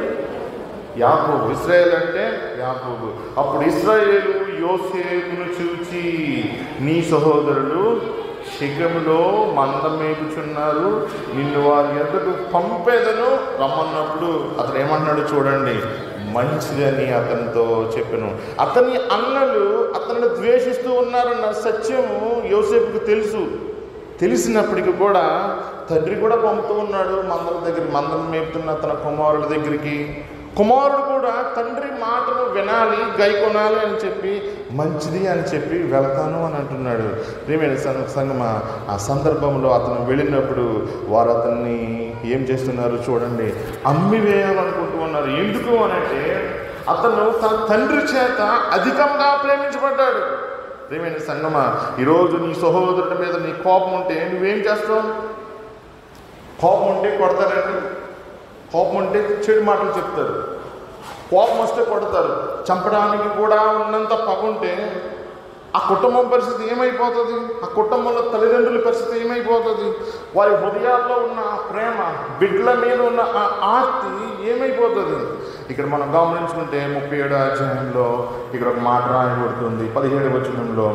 యాకోబు ఇస్రాయేల్ అంటే యాకోబు అప్పుడు ఇస్రాయేలు యోసేపును చూచి నీ సహోదరులు శిఖములో మందం మేపుచున్నారు నిన్ను వారి ఎద్దకు పంపేదను రమ్మన్నప్పుడు అతను ఏమన్నాడు చూడండి మంచిదని అతనితో చెప్పాను అతని అన్నలు అతన్ని ద్వేషిస్తూ ఉన్నారన్న సత్యము యోసేపుకు తెలుసు తెలిసినప్పటికీ కూడా తండ్రి కూడా పంపుతూ ఉన్నాడు మందల దగ్గరికి మందం మేపుతున్న తన కుమారుల దగ్గరికి కుమారుడు కూడా తండ్రి మాటను వినాలి గైకొనాలి అని చెప్పి మంచిది అని చెప్పి వెళతాను అని అంటున్నాడు ప్రియమైన సం- సంగమా ఆ సందర్భంలో అతను వెళ్ళినప్పుడు వారు అతన్ని ఏం చేస్తున్నారు చూడండి అమ్మి వేయాలనుకుంటూ ఉన్నారు ఎందుకు అని అంటే అతను తన తండ్రి చేత అధికంగా ప్రేమించబడ్డాడు ప్రియమైన సంగమా ఈరోజు నీ సహోదరుడి మీద నీ కోపం ఉంటే నువ్వేం చేస్తావు కోపం ఉంటే కొడతారండి కోపం ఉంటే చెడు మాటలు చెప్తారు కోపం వస్తే కొడతారు చంపడానికి కూడా ఉన్నంత పగ ఉంటే ఆ కుటుంబం పరిస్థితి ఏమైపోతుంది ఆ కుటుంబంలో తల్లిదండ్రుల పరిస్థితి ఏమైపోతుంది వారి హృదయాల్లో ఉన్న ఆ ప్రేమ బిడ్డల మీద ఉన్న ఆ ఆర్తి ఏమైపోతుంది ఇక్కడ మనం గమనించుకుంటే ముప్పై ఏడో అధ్యాయంలో ఇక్కడ ఒక మాట రాయబడుతుంది పదిహేడు వచనంలో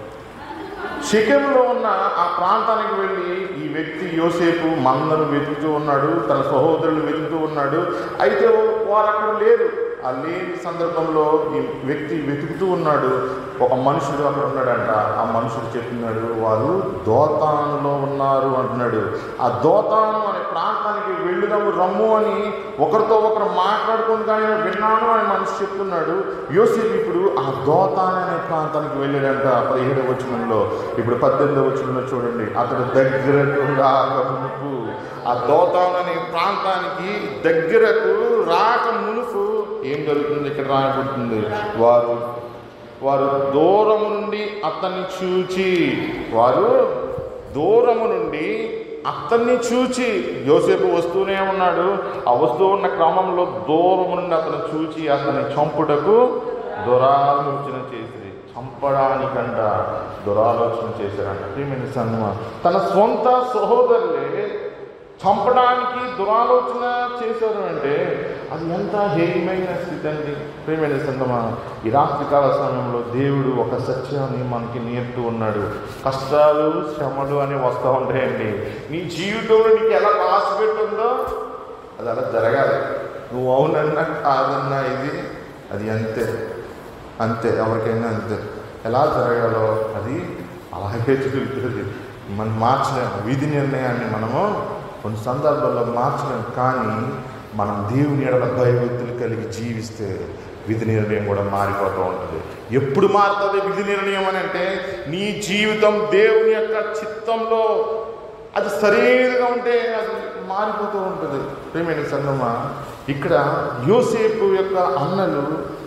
షికెంలో ఉన్న ఆ ప్రాంతానికి వెళ్ళి ఈ వ్యక్తి యోసేపు మందను వెతుకుతూ ఉన్నాడు తన సహోదరులు వెతుకుతూ ఉన్నాడు అయితే వారు అక్కడ లేరు ఆ లేని సందర్భంలో ఈ వ్యక్తి వెతుకుతూ ఉన్నాడు ఒక మనుషుడు అక్కడ ఉన్నాడంట ఆ మనుషుడు చెప్తున్నాడు వారు దోతానులో ఉన్నారు అంటున్నాడు ఆ దోతాను అనే ప్రాంతానికి వెళ్ళుదాము రమ్ము అని ఒకరితో ఒకరు మాట్లాడుకుని కానీ విన్నాను అని మనిషి చెప్తున్నాడు యోసేపు ఇప్పుడు ఆ దోతాన్ అనే ప్రాంతానికి వెళ్ళాడంట పదిహేడవ వచనంలో ఇప్పుడు పద్దెనిమిదవ వచనంలో చూడండి అతడు దగ్గరకు రాక మునుపు ఆ దోతాన్ అనే ప్రాంతానికి దగ్గరకు రాక మునుపు ఏం జరుగుతుంది ఇక్కడ రాయబడుతుంది వారు వారు దూరము నుండి అతన్ని చూచి వారు దూరము నుండి అతన్ని చూచి యోసేపు వస్తూనే ఉన్నాడు ఆ వస్తూ ఉన్న క్రమంలో దూరము నుండి అతను చూచి అతన్ని చంపుటకు దురాలోచన చేసి చంపడానికంట దురాలోచన చేశారంట ప్రియమైన సంగమ తన సొంత సహోదరులే చంపడానికి దురాలోచన చేశారు అంటే అది ఎంత హేయమైన స్థితి అండి ప్రేమైన సంగమా ఈ రాత్రికాల సమయంలో దేవుడు ఒక సత్యాన్ని మనకి నేర్పుతూ ఉన్నాడు కష్టాలు శ్రమలు అని వస్తూ ఉంటాయండి నీ జీవితంలో నీకు ఎలా ఆశ పెట్టుందో అది అలా జరగాలి నువ్వు అవునన్నా కాదన్నా ఇది అది అంతే అంతే ఎవరికైనా అంతే ఎలా జరగాలో అది అలాగే జరుగుతుంది మనం మార్చలేము విధి నిర్ణయాన్ని మనము కొన్ని సందర్భాల్లో మార్చలేము కానీ మనం దేవుని ఎడల భయభక్తులు కలిగి జీవిస్తే విధి నిర్ణయం కూడా మారిపోతూ ఉంటుంది ఎప్పుడు మారుతుంది విధి నిర్ణయం అని అంటే నీ జీవితం దేవుని యొక్క చిత్తంలో అది సరైనగా ఉంటే అది మారిపోతూ ఉంటుంది ప్రేమైన సంగమ ఇక్కడ యోసేపు యొక్క అన్నలు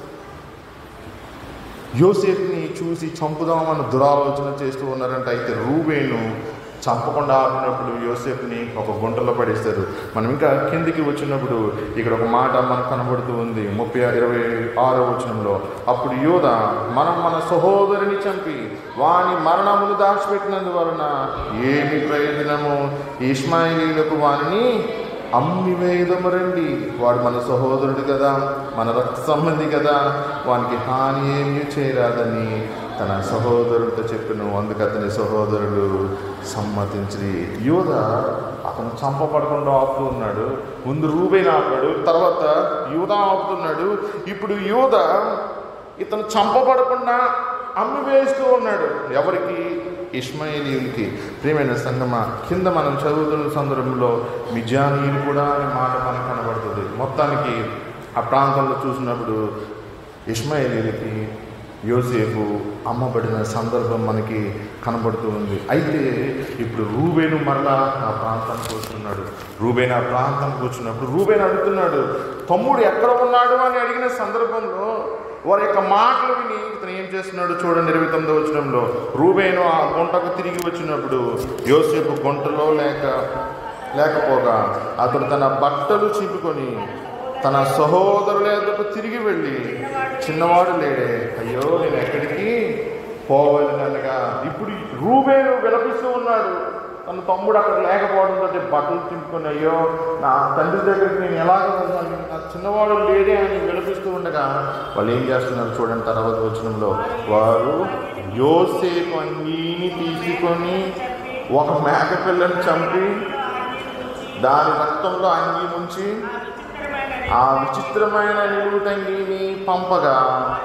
యోసేపుని చూసి చంపుదామన్న దురాలోచన చేస్తూ ఉన్నారంటే అయితే రూబేను చంపకుండా ఆపినప్పుడు యోసేపుని ఒక గుంటలో పడేస్తారు మనం ఇంకా కిందికి వచ్చినప్పుడు ఇక్కడ ఒక మాట మనకు కనబడుతూ ఉంది ముప్పై ఇరవై ఆరో వచనంలో అప్పుడు యోధ మనం మన సహోదరిని చంపి వాని మరణమును దాచిపెట్టినందువలన ఏమి ప్రయోజనము ఇస్మాయిలీలకు వారిని అమ్మి వేయదము రండి వాడు మన సహోదరుడు కదా మన రక్త సంబంధి కదా వానికి హాని ఏమీ చేయరాదని తన సహోదరుడితో చెప్పిన అందుకు అతని సహోదరుడు సమ్మతించి యోధ అతను చంపబడకుండా ఆపుతూ ఉన్నాడు ముందు రూబేన్ ఆపాడు తర్వాత యూద ఆపుతున్నాడు ఇప్పుడు యూద ఇతను చంపబడకుండా అమ్మి వేస్తూ ఉన్నాడు ఎవరికి ఇస్మాయిలీలకి ప్రియమైన సంగమ కింద మనం చదువుతున్న సందర్భంలో మిజానీయులు కూడా అనే మాట మనకు కనబడుతుంది మొత్తానికి ఆ ప్రాంతంలో చూసినప్పుడు ఇస్మాయిలీలకి యోసేపు అమ్మబడిన సందర్భం మనకి కనబడుతూ ఉంది అయితే ఇప్పుడు రూబేను మరలా ఆ ప్రాంతానికి వస్తున్నాడు రూబేన్ ఆ ప్రాంతానికి వచ్చినప్పుడు రూబేన్ అడుగుతున్నాడు తమ్ముడు ఎక్కడ ఉన్నాడు అని అడిగిన సందర్భంలో వారి యొక్క మాటలు విని ఇతను ఏం చేస్తున్నాడు చూడండి ఇరవై తొమ్మిదో వచ్చినంలో రూబేను ఆ గుంటకు తిరిగి వచ్చినప్పుడు యోసేపు గుంటలో లేక లేకపోగా అతడు తన బట్టలు చింపుకొని తన సహోదరుల యొద్దకు తిరిగి వెళ్ళి చిన్నవాడు లేడే అయ్యో నేను ఎక్కడికి పోవలనగా ఇప్పుడు రూబేను విలపిస్తూ ఉన్నాడు తన తమ్ముడు అక్కడ లేకపోవడంతో బట్టలు చింపుకొని అయ్యో నా తండ్రి దగ్గరికి నేను ఎలాగ వెళ్తాను నా చిన్నవాడు లేడే అని విలపిస్తూ ఉండగా వాళ్ళు ఏం చేస్తున్నారు చూడండి తర్వాత వచ్చినంలో వారు యోసేపు అన్నీని తీసుకొని ఒక మేక పిల్లని చంపి దాని రక్తంలో అంగీ ముంచి ఆ విచిత్రమైన నిలువుటంగిని పంపగా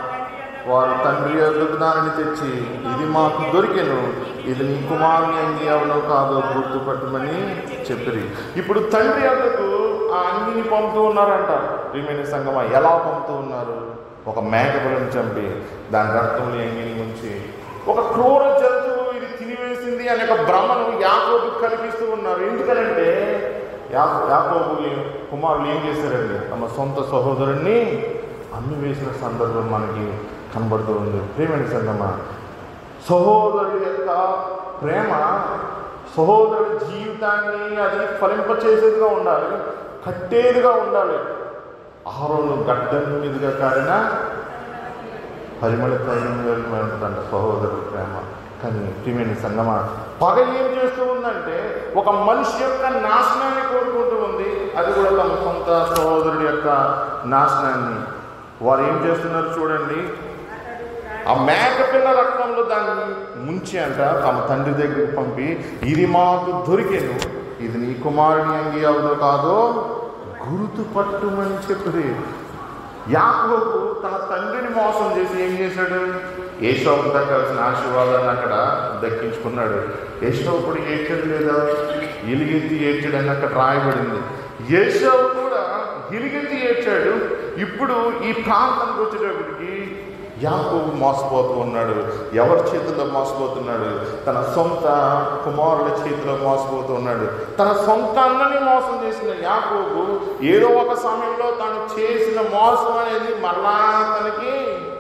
వారు తండ్రి యొద్దకు దానిని తెచ్చి ఇది మాకు దొరికెను ఇది నీ కుమారుని అంగి ఎవరో కాదో గుర్తుపట్టమని చెప్పిరి ఇప్పుడు తండ్రి యొద్దకు ఆ అంగిని పంపుతూ ఉన్నారంట ప్రియమైన సంగమ ఎలా పంపుతూ ఉన్నారు ఒక మేకపిల్లని చంపి దాని రక్తంలో అంగిని ముంచి ఒక క్రూర జంతువు ఇది తినివేసింది అనే ఒక భ్రమను యాకోబు కల్పిస్తూ ఉన్నారు ఎందుకనంటే యా యాకోబు కుమారులు ఏం చేశారండి తమ సొంత సహోదరుణ్ణి అమ్మి వేసిన సందర్భం మనకి కనబడుతూ ఉంది ప్రేమైన సంగమ సహోదరుడి యొక్క ప్రేమ సహోదరుడి జీవితాన్ని అది ఫలింపచేసేదిగా ఉండాలి కట్టేదిగా ఉండాలి ఆరోను గడ్డం మీదుగా కారిన పరిమళ తైలం వెళ్ళిపోతుందంట సహోదరుడి ప్రేమ కానీ ప్రియమైన సంగమ పగ ఏం చేస్తూ ఉందంటే ఒక మనిషి యొక్క నాశనాన్ని కోరుకుంటూ ఉంది అది కూడా తమ సొంత సహోదరుడి యొక్క నాశనాన్ని వారు ఏం చేస్తున్నారు చూడండి ఆ మేకపిల్ల రక్తంలో దాన్ని ముంచి అంట తమ తండ్రి దగ్గరికి పంపి ఇది మాకు దొరికెను ఇది నీ కుమారుని అంగి అవుదో కాదో గుర్తుపట్టుమని చెప్పి యాకోబు తన తండ్రిని మోసం చేసి ఏం చేశాడు ఏషోకు దక్కాల్సిన ఆశీర్వాదాన్ని అక్కడ దక్కించుకున్నాడు ఏషోవు కూడా ఏడ్చాడు లేదా ఎలిగెత్తి ఏడ్చాడని అక్కడ రాయబడింది ఏషోవు కూడా ఎలిగెత్తి ఏడ్చాడు ఇప్పుడు ఈ ప్రాంతానికి వచ్చేటప్పటికి యాకోబు మోసపోతూ ఉన్నాడు ఎవరి చేతిలో మోసపోతున్నాడు తన సొంత కుమారుల చేతిలో మోసపోతూ ఉన్నాడు తన సొంత అన్నని మోసం చేసిన యాకోబు ఏదో ఒక సమయంలో తాను చేసిన మోసం అనేది మళ్ళా తనకి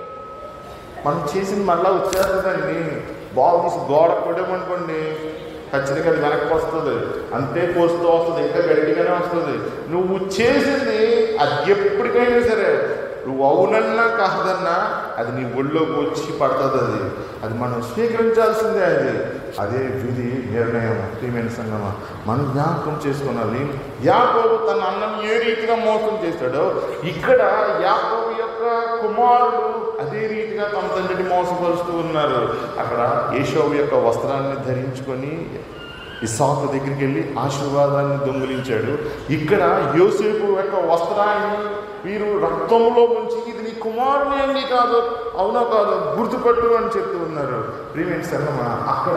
మనం చేసింది మళ్ళా వచ్చేస్తుందండి బాల్ తీసి గోడ కొట్టమనుకోండి ఖచ్చితంగా అది వెనక్కి వస్తుంది అంతే పోస్తూ వస్తుంది ఇంకా గట్టిగానే వస్తుంది నువ్వు చేసింది అది ఎప్పటికైనా సరే నువ్వు అవునన్నా కాదన్నా అది నీ ఒళ్ళోకి వచ్చి పడుతుంది అది అది మనం స్వీకరించాల్సిందే అది అదే విధి నిర్ణయం ప్రియమైన సంగమ మనం జ్ఞాపకం చేసుకోవాలి యాకోబు తన అన్నం ఏ రీతిగా మోసం చేశాడో ఇక్కడ యాకోబు యొక్క కుమారుడు అదే రీతిగా తమ తండ్రిని మోసపరుస్తూ ఉన్నారు అక్కడ యేషోవు యొక్క వస్త్రాన్ని ధరించుకొని ఇసాకు దగ్గరికి వెళ్ళి ఆశీర్వాదాన్ని దొంగిలించాడు ఇక్కడ యోసేపు యొక్క వస్త్రాన్ని వీరు రక్తంలో ముంచి ఇది నీ కుమారుని అండి కాదు అవునో కాదు గుర్తుపట్టు అని చెప్తూ ఉన్నారు ప్రియమైన సంగమ అక్కడ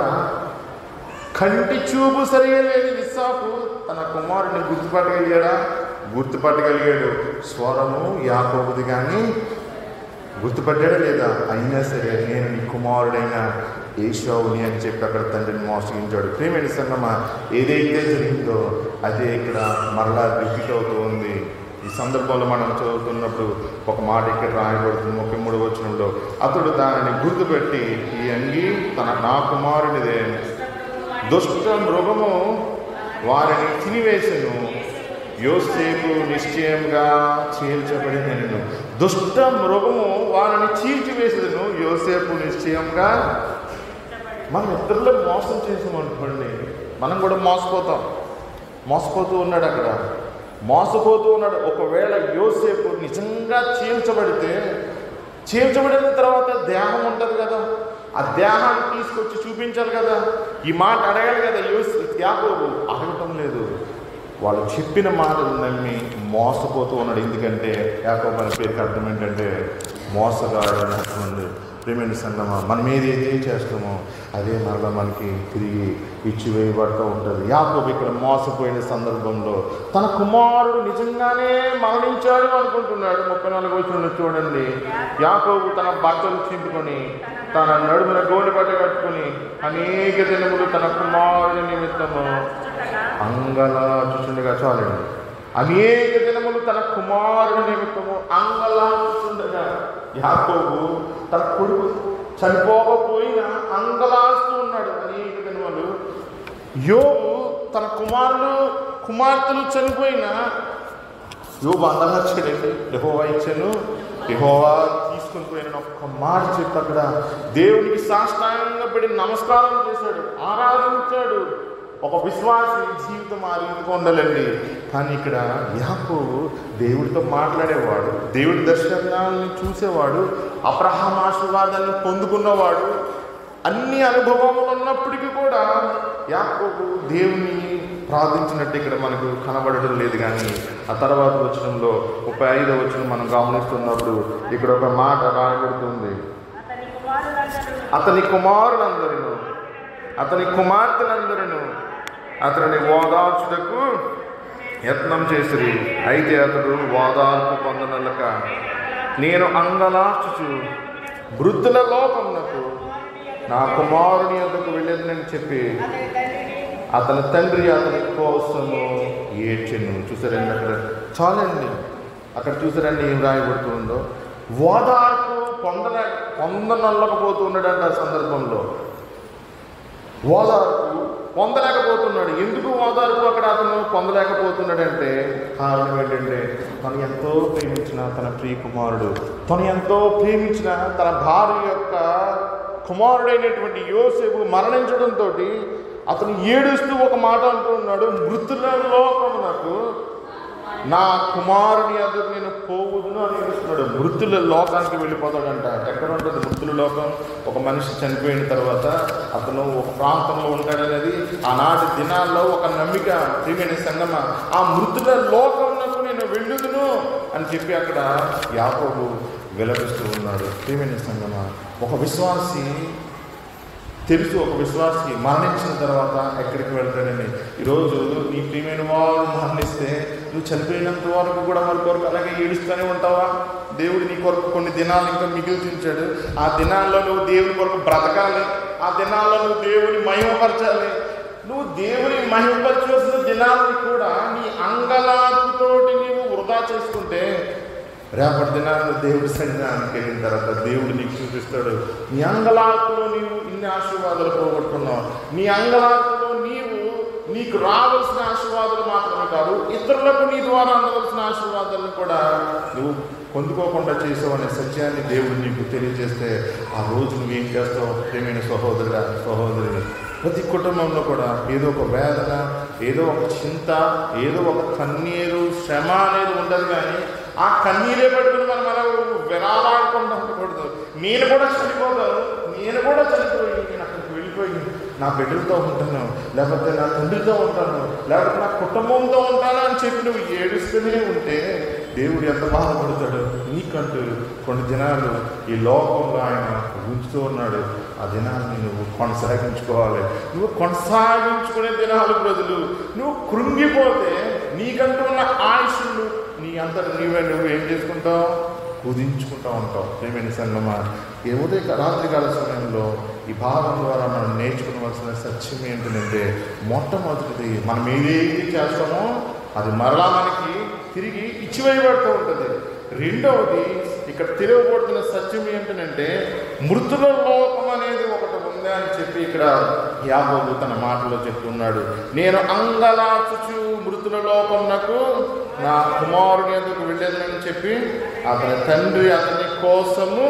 కంటి చూపు సరిగా లేని ఇస్సాకు తన కుమారుని గుర్తుపట్టగలిగాడా గుర్తుపట్టగలిగాడు స్వరము యాకోబుది కానీ గుర్తుపట్టాడా లేదా అయినా సరే నేను నీ కుమారుడైన ఏషావుని అని చెప్పి అక్కడ తండ్రిని మోసగించాడు ప్రేమైన సంగమ ఏదైతే జరిగిందో అదే ఇక్కడ మరలా రిపీట్ అవుతూ ఉంది ఈ సందర్భంలో మనం చదువుతున్నప్పుడు ఒక మాట ఇక్కడ రాయబడుతుంది ముప్పై మూడు వచనంలో అతడు దానిని గుర్తుపెట్టి ఈ అంగి తన నా కుమారునిదే దుష్ట మృగము వారిని తినివేసెను యోసేపు నిశ్చయంగా చీల్చబడినను దుష్ట మృగము వారిని చీల్చివేసేదను యోసేపు నిశ్చయంగా మనం ఇతరులు మోసం చేసామనుకోండి మనం కూడా మోసపోతాం మోసపోతూ ఉన్నాడు అక్కడ మోసపోతూ ఉన్నాడు ఒకవేళ యోసేపు నిజంగా చీల్చబడితే చీల్చబడిన తర్వాత దేహం ఉంటుంది కదా ఆ దేహాన్ని తీసుకొచ్చి చూపించాలి కదా ఈ మాట అడగాలి కదా యోస్ యాకోబు అడగటం లేదు వాళ్ళు చెప్పిన మాటలు నమ్మి మోసపోతూ ఉన్నాడు ఎందుకంటే యాకోబు అనే పేరుకి అర్థం ఏంటంటే మోసగాడు అని అర్థం ఉంది ప్రేమైన సంగమ మనం ఏది ఏది చేస్తామో అదే మరలా మనకి తిరిగి ఇచ్చి వేయబడుతూ ఉంటుంది యాకోబు ఇక్కడ మోసపోయిన సందర్భంలో తన కుమారుడు నిజంగానే మరణించాడు అనుకుంటున్నాడు ముప్పై నాలుగు వచ్చిన చూడండి యాకోబు తన బట్టలు చింపుకొని తన నడుమున గోలి బట్ట కట్టుకొని అనేక దినములు తన కుమారుడి నిమిత్తము అంగలాచుచుండగా చాలండి అనేక దినములు తన కుమారుడి నిమిత్తము అంగలాచుచుండగా యాకోబు తన కొడుకు చనిపోకపోయినా అంగలాస్తూ ఉన్నాడు అనేక దినములు యోగు తన కుమారులు కుమార్తెలు చనిపోయినా యోగు అందలాచాడండి యహోవా ఇచ్చాను యహోవా తీసుకుని పోయిన ఒక్క మాట చెప్పి అక్కడ దేవునికి సాష్టాంగంగా పడి నమస్కారం చేశాడు ఆరాధించాడు ఒక విశ్వాసి జీవితం ఆ రీతిగా ఉండాలండి కానీ ఇక్కడ యాకోబు దేవుడితో మాట్లాడేవాడు దేవుడి దర్శనాన్ని చూసేవాడు అబ్రహాం ఆశీర్వాదాన్ని పొందుకున్నవాడు అన్ని అనుభవములు ఉన్నప్పటికీ కూడా యాకోబు దేవుని ప్రార్థించినట్టు ఇక్కడ మనకు కనబడడం లేదు కానీ ఆ తర్వాత వచనంలో ముప్పై ఐదో వచనం మనం గమనిస్తున్నప్పుడు ఇక్కడ ఒక మాట రాయబడుతుంది అతని కుమారులందరూ అతని కుమారులందరూ అతని కుమార్తెలందరూ అతనిని ఓదార్చుటకు యత్నం చేసిరి అయితే అతడు వాదార్పు పొందనలక నేను అంగలార్చుచు వృద్ధుల లోకమునకు నా కుమారుని యొద్దకు వెళ్ళేదని చెప్పి అతని తండ్రి అతని కోసము ఏడ్చెను చూసారండి అక్కడ చాలండి అక్కడ చూసారండి ఏం రాయబడుతుందో ఓదార్పు పొందన పొందనల్లకపోతూ ఉన్నాడంట ఆ సందర్భంలో ఓదార్పు పొందలేకపోతున్నాడు ఎందుకు ఓదార్పు అక్కడ అతను పొందలేకపోతున్నాడంటే కారణం ఏంటంటే తను ఎంతో ప్రేమించిన తన ప్రియ కుమారుడు తను ఎంతో ప్రేమించిన తన భార్య యొక్క కుమారుడైనటువంటి యోసేపు మరణించడంతో అతను ఏడుస్తూ ఒక మాట అంటున్నాడు మృతుల లోకమునకు నా కుమారుని అందుకు నేను పోవుదును అని ఏడుస్తున్నాడు మృతుల లోకానికి వెళ్ళిపోతాడంట ఎక్కడ ఉంటుంది మృతుల లోకం ఒక మనిషి చనిపోయిన తర్వాత అతను ఒక ప్రాంతంలో ఉంటాడనేది ఆనాటి దినాల్లో ఒక నమ్మిక ప్రియమైన సంగమ ఆ మృతుల లోకంలో నేను వెళ్ళుదును అని చెప్పి అక్కడ యాకోబు విలపిస్తూ ఉన్నాడు ప్రియమైన సంగమ ఒక విశ్వాసి తెలుసు ఒక విశ్వాసికి మరణించిన తర్వాత ఎక్కడికి వెళ్తాడని ఈరోజు నీ ప్రియమైన వారు మరణిస్తే నువ్వు చనిపోయినంత వరకు కూడా వారి కొరకు అలాగే ఏడుస్తూనే ఉంటావా దేవుడు నీ కొరకు కొన్ని దినాలు ఇంకా మిగిల్చించాడు ఆ దినాల్లో నువ్వు దేవుని కొరకు బ్రతకాలి ఆ దినాల్లో నువ్వు దేవుని మహిమపరచాలి నువ్వు దేవుని మహిమపరచాల్సిన దినాలని కూడా నీ అంగలాపుతోటి నీవు వృధా చేసుకుంటే రేపటి దినాల్లో దేవుడి సన్నిధానానికి వెళ్ళిన తర్వాత దేవుడు నీకు చూపిస్తాడు నీ అంగలాకులో నీవు ఇన్ని ఆశీర్వాదాలు పోగొట్టుకున్నావు నీ అంగలాకులో నీవు నీకు రావాల్సిన ఆశీర్వాదాలు మాత్రమే కాదు ఇతరులకు నీ ద్వారా అందవలసిన ఆశీర్వాదాలను కూడా నువ్వు పొందుకోకుండా చేసావనే సత్యాన్ని దేవుడు నీకు తెలియజేస్తే ఆ రోజు నువ్వేం చేస్తావు ప్రేమైన సహోదరుడా సహోదరుడు ప్రతి కుటుంబంలో కూడా ఏదో ఒక వేదన ఏదో ఒక చింత ఏదో ఒక కన్నీరు శ్రమ అనేది ఉండదు కానీ ఆ కన్నీరే పట్టుకుని మనం మనం విరాలాడకుండా ఉండకూడదు నేను కూడా చనిపోతాను నేను కూడా చనిపోయి నేను అక్కడికి వెళ్ళిపోయి నా బిడ్డలతో ఉంటాను లేకపోతే నా తండ్రితో ఉంటాను లేకపోతే నా కుటుంబంతో ఉంటాను అని చెప్పి నువ్వు ఏడుస్తూనే ఉంటే దేవుడు ఎంత బాధపడతాడు నీకంటూ కొన్ని దినాలు ఈ లోకంలో ఆయన ఉంచుతూ ఉన్నాడు ఆ దినాన్ని నువ్వు కొనసాగించుకోవాలి నువ్వు కొనసాగించుకునే దినాలు ప్రజలు నువ్వు కృంగిపోతే నీకంటూ ఉన్న ఆయుష్లు నీ అంతట నీవే నువ్వు ఏం చేసుకుంటావు కుదించుకుంటూ ఉంటావు ప్రేమైన సంగమా ఏ ఉదయ రాత్రికాల సమయంలో ఈ భాగం ద్వారా మనం నేర్చుకోవలసిన సత్యం ఏంటంటే మొట్టమొదటిది మనం ఏదైతే చేస్తామో అది మరలా మనకి తిరిగి ఇచ్చివేయబడుతూ ఉంటుంది రెండవది ఇక్కడ తెలియబడుతున్న సత్యం ఏంటంటే మృతుల లోకం అనేది ఒకటి ఉంది అని చెప్పి ఇక్కడ యాగోబు తన మాటలో చెప్తున్నాడు నేను అంగలాచుచు మృతుల లోకమునకు నా కుమారుని ఎందుకు వెళ్ళేదని చెప్పి అతని తండ్రి అతని కోసము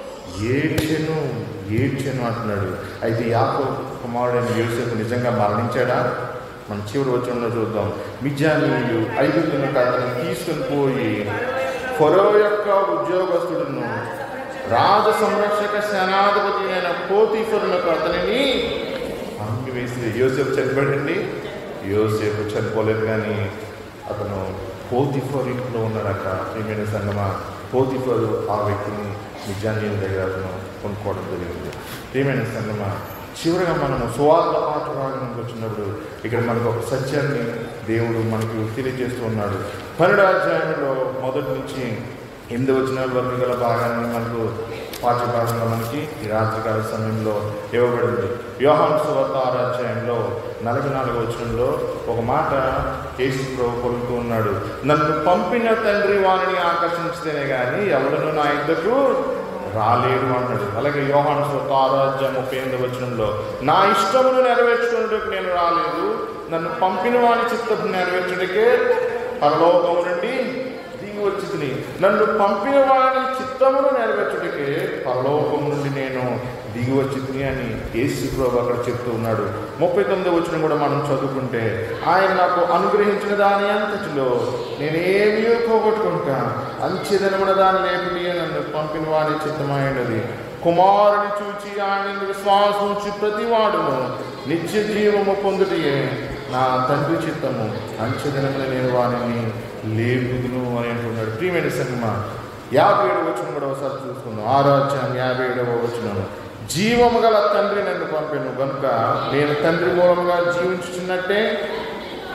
ఏడ్చెను ఏడ్చెను అంటున్నాడు అయితే యాకో కుమారుడైన యోసేపు నిజంగా మరణించాడా మన చివరి వచనంలో చూద్దాం మిజ్జానీయులు ఐగుప్తులకు అతను తీసుకుని పోయి ఫరో యొక్క ఉద్యోగస్తుడును రాజ సంరక్షక సేనాధిపతి అయిన పోతీఫరులకు అతనిని అంగి వేసి యోసేపు చనిపోయాడండి యోసేపు చనిపోలేదు కానీ అతను పోతిఫర్ ఇంట్లో ఉన్నాడట ప్రియమైన సంగమ పోతిఫరు ఆ వ్యక్తిని నిజాన్ని దగ్గర అతను కొనుక్కోవడం జరిగింది ప్రియమైన సంగమ చివరిగా మనము సువార్త పాట రాగడానికి వచ్చినప్పుడు ఇక్కడ మనకు ఒక సత్యాన్ని దేవుడు మనకు తెలియజేస్తూ ఉన్నాడు పన్నెండు అధ్యాయంలో మొదటి నుంచి ఎనిమిది వచ్చిన వరకు గల భాగాన్ని మనకు పాఠ్య భాగంలో మనకి ఈ రాత్రికాల సమయంలో ఇవ్వబడింది యోహాన్ సువార్త ఆరాధ్యాయంలో నలభై నాలుగు వచనంలో ఒక మాట కేసు ప్రభు పలుకుతూ ఉన్నాడు నన్ను పంపిన తండ్రి వారిని ఆకర్షించితేనే కానీ ఎవడను నా ఇద్దరు రాలేడు అన్నాడు అలాగే యోహాను స్వత ఆరాధ్యం ముప్పై ఎనిమిది వచనంలో నా ఇష్టమును నెరవేర్చుకున్నట్టుకు నేను రాలేదు నన్ను పంపిన వాని చిత్తము నెరవేర్చుటకే పరలోకము నుండి దిగి వచ్చింది నన్ను పంపిన వాని చిత్తమును నెరవేర్చుటకే పరలోకం నుండి నేను దిగి వచ్చింది అని యేసు ప్రభు అక్కడ చెప్తూ ఉన్నాడు ముప్పై తొమ్మిది వచ్చిన కూడా మనం చదువుకుంటే ఆయన నాకు అనుగ్రహించిన దాని అంతటిలో నేనేమీ పోగొట్టుకుంటా అంచెదనమున దాని లేపిటి నన్ను పంపిన వాని చిత్తమైనది కుమారుని చూచి ఆయన విశ్వాసం ఉంచి ప్రతి వాడును నిత్య జీవము పొందుటయే నా తండ్రి చిత్తము అంచెదనమున నేను వారిని లేపుదును అని అంటున్నాడు ప్రియమైన సినిమా యాభై ఏడవ వచ్చిన కూడా ఒకసారి చూసుకుందాం ఆరాధ్యం యాభై ఏడవ వచ్చినాను జీవము గల తండ్రి నన్ను పంపాను కనుక నేను తండ్రి మూలముగా జీవించుచున్నట్టే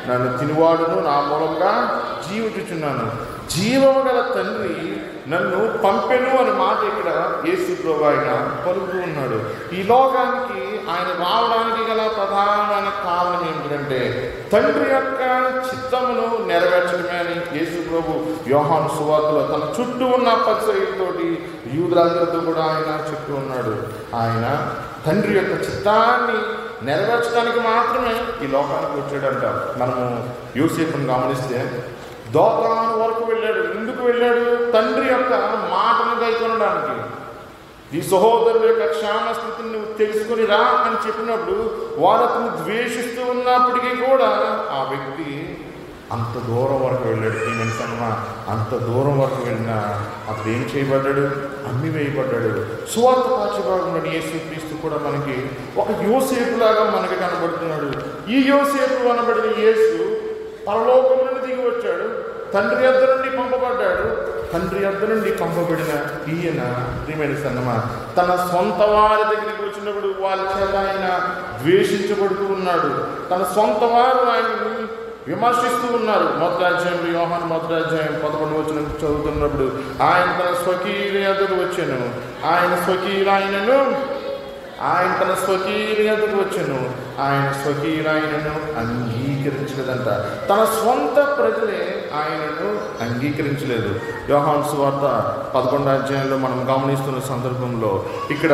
నన్ను తినివాడును నా మూలంగా జీవించుచున్నాను జీవము గల తండ్రి నన్ను పంపెను అనే మాట ఇక్కడ యేసు ప్రభు ఆయన పలుకుతూ ఉన్నాడు ఈ లోకానికి ఆయన రావడానికి గల ప్రధానమైన కారణం ఏమిటంటే తండ్రి యొక్క చిత్తమును నెరవేర్చడమే అని యేసు ప్రభు యోహాను సువార్తలో తన చుట్టూ ఉన్న పరిచయంతోటి యూదులందరితో కూడా ఆయన చెప్తూ ఉన్నాడు ఆయన తండ్రి యొక్క చిత్తాన్ని నెరవేర్చడానికి మాత్రమే ఈ లోకానికి వచ్చాడంట మనము యూసేపును గమనిస్తే దోతాను వరకు వెళ్ళాడు ఎందుకు వెళ్ళాడు తండ్రి యొక్క మాటను గైకొనడానికి ఈ సహోదరుల యొక్క క్షామ స్థితిని నువ్వు తెలుసుకుని రా అని చెప్పినప్పుడు వారు అతను ద్వేషిస్తూ ఉన్నప్పటికీ కూడా ఆ వ్యక్తి అంత దూరం వరకు వెళ్ళాడు ఈ మనిషమ్మ అంత దూరం వరకు వెళ్ళినా అతడు ఏం చేయబడ్డాడు అమ్మి వేయబడ్డాడు సువార్త పాఠ్యభాగంలోని యేసు క్రీస్తు కూడా మనకి ఒక యోసేపు లాగా మనకి కనబడుతున్నాడు ఈ యోసేపు అనబడిన యేసు పరలోకం నుండి దిగి వచ్చాడు తండ్రి యొద్ద నుండి పంపబడ్డాడు తండ్రి యొద్ద నుండి పంపబడిన ఈయన ప్రియమైన సన్నమ తన సొంత వారి దగ్గరికి వచ్చినప్పుడు వాళ్ళ చేత ఆయన ద్వేషించబడుతూ ఉన్నాడు తన సొంత వారు ఆయన్ని విమర్శిస్తూ ఉన్నారు మొదలాధ్యాయంలో యోహాను మొదలాధ్యాయం పదకొండు వచ్చిన చదువుతున్నప్పుడు ఆయన తన స్వకీయ యొద్దకు వచ్చాను ఆయన స్వకీయులు ఆయనను ఆయన తన స్వకీయులకు వచ్చాను ఆయన స్వకీయులైనను అంగీకరించలేదంట తన స్వంత ప్రజలే ఆయనను అంగీకరించలేదు యోహాన్ సువార్త పదకొండో అధ్యాయంలో మనం గమనిస్తున్న సందర్భంలో ఇక్కడ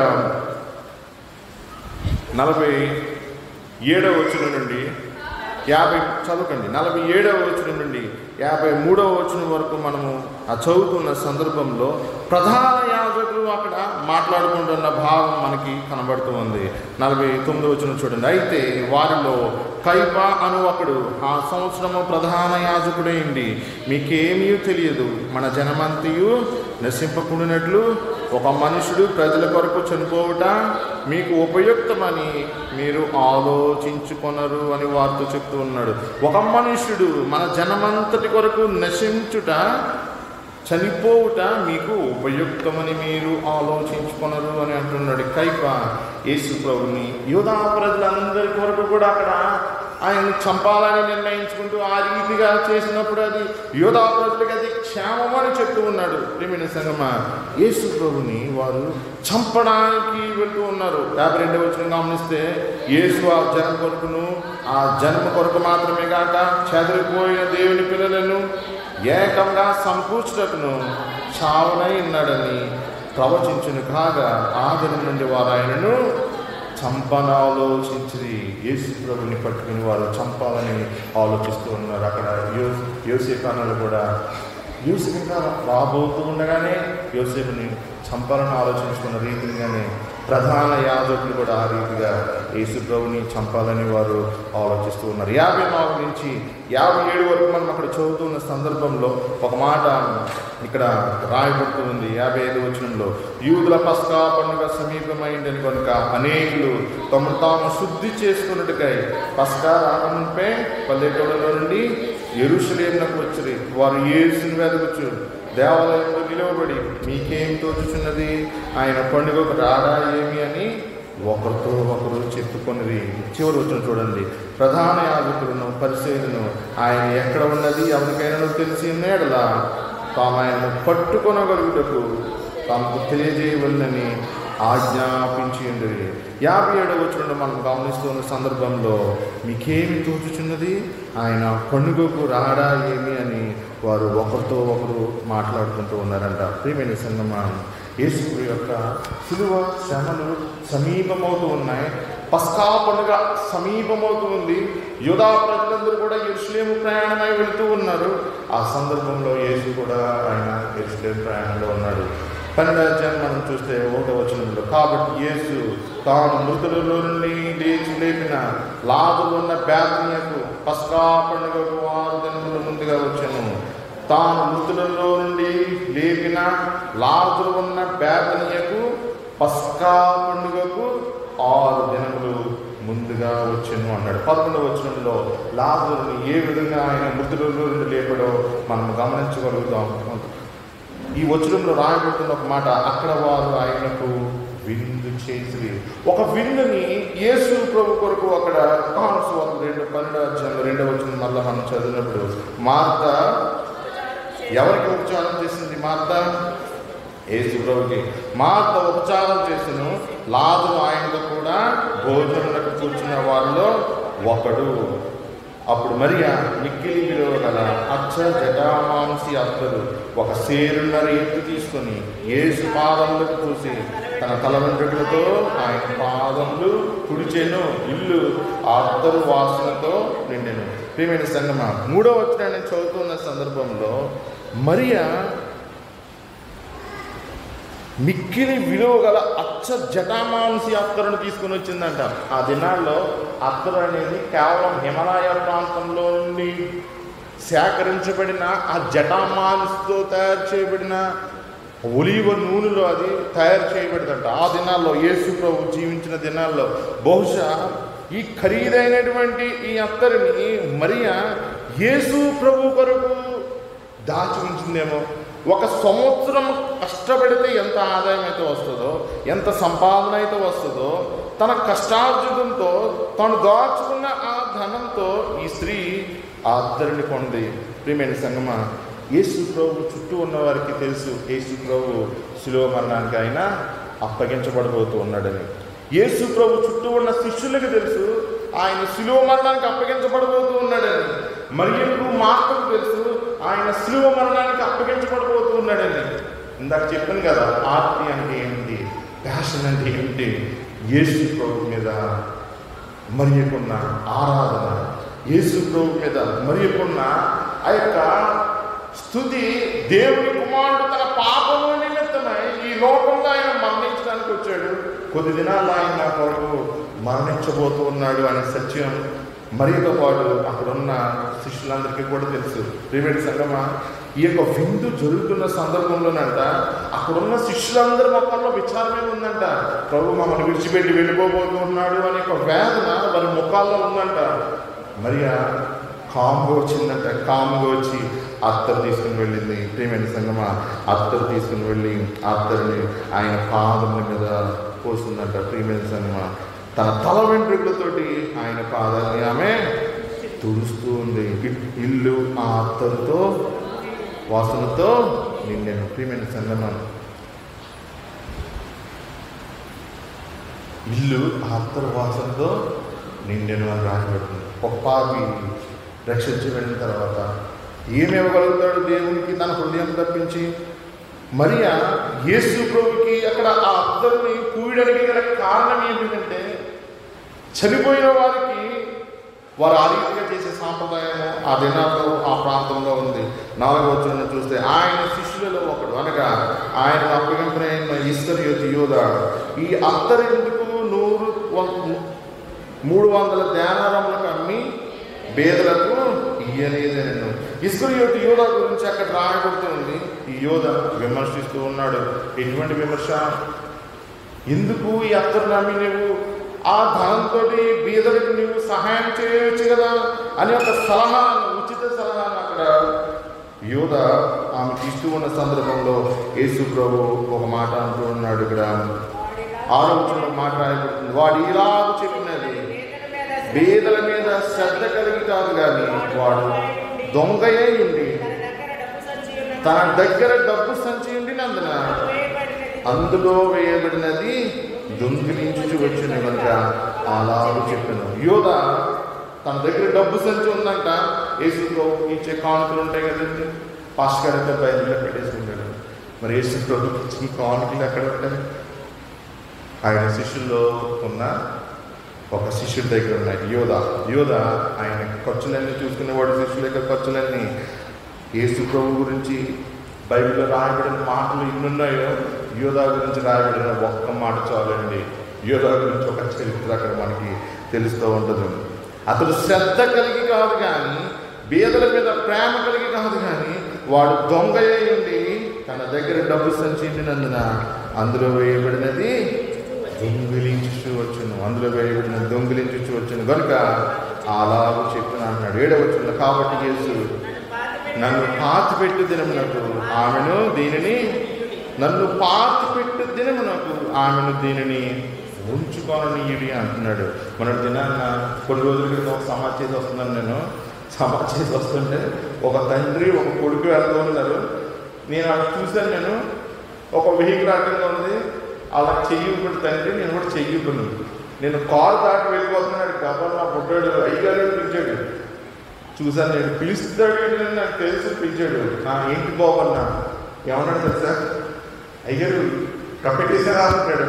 నలభై ఏడవ వచనం నుండి యాభై చదవకండి నలభై ఏడవ వచనం నుండి యాభై మూడవ వచనం వరకు మనము ఆ చదువుతున్న సందర్భంలో ప్రధాన యాజకులు అక్కడ మాట్లాడుకుంటున్న భావం మనకి కనబడుతూ ఉంది నలభై తొమ్మిది వచనం చూడండి అయితే వారిలో కైప అను ఒకడు ఆ సంవత్సరము ప్రధాన యాజకుడైంది మీకేమీ తెలియదు మన జనమంతియు నశింపకుండినట్లు ఒక మనుషుడు ప్రజల కొరకు చనిపోవుట మీకు ఉపయుక్తమని మీరు ఆలోచించుకొనరు అని వారితో చెప్తూ ఉన్నాడు ఒక మనుషుడు మన జనమంతటి కొరకు నశించుట చనిపోవుట మీకు ఉపయుక్తమని మీరు ఆలోచించుకొనరు అని అంటున్నాడు కైప యేసు ప్రభుని యోధా ప్రజలందరి కొరకు కూడా అక్కడ ఆయన చంపాలని నిర్ణయించుకుంటూ ఆ రీతిగా చేసినప్పుడు అది యోధా ప్రజలకి అది క్షేమం అని చెప్తూ ఉన్నాడు ప్రేమిన సంగమ యేసు ప్రభుని వారు చంపడానికి వెళ్తూ ఉన్నారు యాభై రెండవ వచ్చిన గమనిస్తే యేసు ఆ జనం కొరకును ఆ జన్మ కొరకు మాత్రమే కాక చెదిరిపోయిన దేవుని పిల్లలను ఏకంగా సంపూర్చుటకును చావునై ఉన్నాడని ప్రవచించును కాగా ఆ దినం నుండి వారు ఆయనను చంపనాలోచించి యేసు ప్రభుని పట్టుకుని వారు చంపాలని ఆలోచిస్తూ ఉన్నారు అక్కడ యో యోసేపు కూడా యూసుఫ్ ఇంకా రాబోతూ ఉండగానే యోసేపుని చంపాలని ఆలోచించుకున్న రీతిగానే ప్రధాన యాజకులు కూడా ఆ రీతిగా యేసు ప్రభుని చంపాలని వారు ఆలోచిస్తూ ఉన్నారు యాభై నాలుగు నుంచి యాభై ఏడు వరకు మనం అక్కడ చదువుతున్న సందర్భంలో ఒక మాట ఇక్కడ రాయబడుతూ ఉంది యాభై ఐదు వచనంలో యూదుల పస్కా పండుగ సమీపమైందని కనుక అనేకులు తమను తాము శుద్ధి చేసుకున్నట్టుకై పస్కా రాకముంపే పల్లెటూళ్ళలో నుండి ఎరుషలేమునకు వచ్చి వారు యేసుని వెదవచ్చు దేవాలయంలో నిలవబడి మీకేం తోచుచున్నది ఆయన పండుగకు రాడా ఏమి అని ఒకరితో ఒకరు చెప్పుకొనిది చివరి వచ్చిన చూడండి ప్రధాన యాజకులను పరిశీలను ఆయన ఎక్కడ ఉన్నది ఎవరికైనా తెలిసి నేడలా తాము ఆయనను పట్టుకొనగలుగుటకు తమకు తెలియజేయవలనని ఆజ్ఞాపించి ఉండేది యాభై ఏడవ వచ్చిన మనం గమనిస్తున్న సందర్భంలో మీకేమి తోచుచున్నది ఆయన పండుగకు రాడా ఏమి అని వారు ఒకరితో ఒకరు మాట్లాడుకుంటూ ఉన్నారంట ప్రియమైన సంగమా యేసు యొక్క సులువ శ్రమలు సమీపమవుతూ ఉన్నాయి పస్కా పండుగ సమీపమవుతూ ఉంది యుధా ప్రజలందరూ కూడా ఎరుసలేము ప్రయాణమై వెళుతూ ఉన్నారు ఆ సందర్భంలో యేసు కూడా ఆయన ఎరుసలేము ప్రయాణంలో ఉన్నాడు పన్నెండాధ్యాయం మనం చూస్తే ఒకటో వచనంలో కాబట్టి యేసు తాను మృతులలో నుండి లేచి లేపిన లాభలు ఉన్న బేతనీయకు పస్కా పండుగకు ఆరు దినముల ముందుగా వచ్చాను తాను మృతులలో నుండి లేపిన లాజరు ఉన్న బేతనీయకు పస్కా పండుగకు ఆరు దినములు ముందుగా వచ్చాను అన్నాడు పదకొండవ వచనంలో లాజరుని ఏ విధంగా ఆయన మృతులలో నుండి లేపడో మనం గమనించగలుగుతాం ఈ వచనంలో రాయబడుతున్న ఒక మాట అక్కడ వారు ఆయనకు విందు చేసి ఒక విందుని యేసు ప్రభు కొరకు అక్కడ కాన్సు రెండు పన్నెండో అధ్యాయంలో రెండో వచ్చిన మళ్ళీ మనం చదివినప్పుడు మార్త ఎవరికి ఉపచారం చేసింది మార్త యేసు ప్రభుకి మార్త ఉపచారం చేసిన లాజరు ఆయనతో కూడా భోజనములకు కూర్చున్న వారిలో ఒకడు అప్పుడు మరియా మిక్కిలి విలువ గల అచ్చ జటామాంసి అత్తరు ఒక సేరున్నర ఎత్తు తీసుకొని యేసు పాదములకు చూసి తన తల వెంట్రుకలతో ఆయన పాదములు కుడిచెను ఇల్లు ఆ అత్తరు వాసనతో నిండెను ప్రియమైన సంగమ మూడో వచ్చిన నేను చదువుతున్న సందర్భంలో మరియా మిక్కిలి విలువ గల అచ్చ జటామాంసి అత్తరును తీసుకొని వచ్చిందంట ఆ దినాల్లో అత్తరు అనేది కేవలం హిమాలయ ప్రాంతంలో నుండి సేకరించబడిన ఆ జటామాంసితో తయారు చేయబడిన ఒలివ నూనెలో అది తయారు చేయబడిందంట ఆ దినాల్లో యేసు ప్రభు జీవించిన దినాల్లో బహుశా ఈ ఖరీదైనటువంటి ఈ అత్తరిని మరియా యేసు ప్రభు కొరకు దాచి ఉంచిందేమో ఒక సంవత్సరం కష్టపడితే ఎంత ఆదాయం అయితే వస్తుందో ఎంత సంపాదన అయితే వస్తుందో తన కష్టార్జితంతో తను దాచుకున్న ఆ ధనంతో ఈ స్త్రీ ఆ అద్దరిని కొంది ప్రియమైన సంగమ యేసు ప్రభు చుట్టూ ఉన్న వారికి తెలుసు యేసు ప్రభు శిలువ మరణానికి ఆయన అప్పగించబడబోతూ ఉన్నాడని యేసు ప్రభు చుట్టూ ఉన్న శిష్యులకు తెలుసు ఆయన శిలువ మరణానికి అప్పగించబడబోతూ ఉన్నాడని మరియకు మార్పుకు తెలుసు ఆయన శిలువ మరణానికి అప్పగించబడబోతూ ఉన్నాడని ఇందాక చెప్పాను కదా ఆర్తి అంటే ఏమిటి ప్యాషన్ అంటే ఏమిటి యేసు ప్రభు మీద మరియకున్న ఆరాధన యేసు ప్రభు మీద మరియకున్న ఆ యొక్క స్థుతి దేవుని కుమారుడు తన పాపము నిమిత్తమై ఈ లోకంలో ఆయన మరణించడానికి వచ్చాడు కొద్ది దినాల్లో ఆయన నా కొరకు మరణించబోతూ ఉన్నాడు అనే సత్యం మరియతో పాటు అక్కడున్న శిష్యులందరికీ కూడా తెలుసు ప్రివేట్ సంగమ ఈ యొక్క విందు జరుగుతున్న సందర్భంలోనంట అక్కడున్న శిష్యులందరి మొక్కల్లో విచారమే ఉందంట ప్రభు మమ్మల్ని విడిచిపెట్టి వెళ్ళిపోబోతూ ఉన్నాడు అనే ఒక వేదన వారి ముఖాల్లో ఉందంట మరియా కామ్గా వచ్చిందంట కామ్గా వచ్చి అత్తరు తీసుకుని వెళ్ళింది ప్రేమైన సంగమ అత్తరు తీసుకుని వెళ్ళి అత్తరిని ఆయన పాదముల మీద పోస్తుందంట ప్రియమైన సంగమ తన తల వెంట్రుకలతోటి ఆయన పాదాన్ని ఆమె తుడుస్తూ ఉంది ఇ- ఇల్లు ఆ అత్తరుతో వాసనతో నిండెను ప్రియమైన సంగమ ఇల్లు ఆ అత్తరు వాసనతో నిండెను అని రాయబడుతుంది ఒక పాపి రక్షించబడిన తర్వాత ఏమి ఇవ్వగలుగుతాడు దేవునికి తన హృదయం తప్పించి మరియా యేసు ప్రభుకి అక్కడ ఆ అత్తరుని పూయడానికి గల కారణం ఏంటంటే చనిపోయిన వారికి వారు ఆ రీతిగా చేసే సాంప్రదాయము ఆ దినాల్లో ఆ ప్రాంతంలో ఉంది నాలుగో వచ్చిన చూస్తే ఆయన శిష్యులలో ఒకడు అనగా ఆయన అప్పగింపునైన ఇస్తరియోతి యోధ ఈ అత్తరిందుకు నూరు వం- మూడు వందల ధ్యానారములకు అమ్మి పేదలకు ఇయ్యలేదే నేను ఇస్కరియోటి యోధ గురించి అక్కడ రాయబడుతుంది ఈ యోధ విమర్శిస్తూ ఉన్నాడు ఎటువంటి విమర్శ ఎందుకు ఈ అత్తరు నమ్మి నువ్వు ఆ ధనంతో బీదలకు నువ్వు సహాయం చేయవచ్చు కదా అని ఒక సలహా ఉచిత సలహాను అక్కడ యోధ ఆమెకి ఇస్తూ ఉన్న సందర్భంలో యేసు ప్రభు ఒక మాట అంటూ ఉన్నాడు ఇక్కడ ఆలోచన మాట రాయబడుతుంది వాడు ఇలాగ చెప్పినది బీదల మీద శ్రద్ధ కలిగి కాదు కానీ వాడు దొంగయే ఉండి తన దగ్గర డబ్బు సంచి ఉండినందున అందులో వేయబడినది దొంగిలించుచు వచ్చిన కనుక అలాగ చెప్పాను యోధ తన దగ్గర డబ్బు సంచి ఉందంట యేసులో ఇచ్చే కానుకలు ఉంటాయి కదండి పాస్కర్ అయితే బయలుదేరి పెట్టేసుకుంటాడు మరి యేసు ప్రభుకి ఇచ్చిన కానుకలు ఎక్కడ ఉంటాయి ఆయన శిష్యుల్లో ఉన్న ఒక శిష్యుడి దగ్గర ఉన్నాయి యోధ యోధ ఆయన ఖర్చులన్నీ చూసుకునేవాడు శిష్యుల యొక్క ఖర్చులన్నీ యేసు ప్రభు గురించి బైబిల్లో రాయబడిన మాటలు ఎన్నున్నాయో యోధా గురించి రాయబడిన ఒక్క మాట చాలండి యోధా గురించి ఒక చరిత్ర అక్కడ మనకి తెలుస్తూ ఉంటుంది అతడు శ్రద్ధ కలిగి కాదు కానీ బీదల మీద ప్రేమ కలిగి కాదు కానీ వాడు దొంగ ఉండి తన దగ్గర డబ్బు సంచించినందున అందులో వేయబడినది దొంగిలించు వచ్చును అందులో వేయబడిన దొంగిలించు వచ్చును కనుక అలాగూ చెప్పిన అంటున్నాడు ఏడవచ్చును కాబట్టి యేసు నన్ను పాతి పెట్టు దినమునకు ఆమెను దీనిని నన్ను పాతి పెట్టు దినమునకు ఆమెను దీనిని ఉంచుకోనీయుడి అంటున్నాడు మన దినాన్న కొన్ని రోజుల క్రితం ఒక సమాజ్ చేసి వస్తున్నాను నేను సమాజ్ చేసి వస్తుంటే ఒక తండ్రి ఒక కొడుకు వెళ్తూ ఉన్నారు నేను అక్కడ చూశాను నేను ఒక వెహికల్ అడ్డంగా ఉంది అలా చెయ్యి తండ్రి నేను కూడా చెయ్యి నేను కారు దాటి వెళ్ళిపోతున్నాడు గబల్ నా పుట్టాడు అయ్యగారు పిలిచాడు చూశాను నేను పిలుస్తాడు ఏంటి అని నాకు తెలుసు పిలిచాడు నా ఏంటి బాబన్నా ఏమన్నాడు తెలుసా అయ్యగారు కప్పెట్టేసారా అంటాడు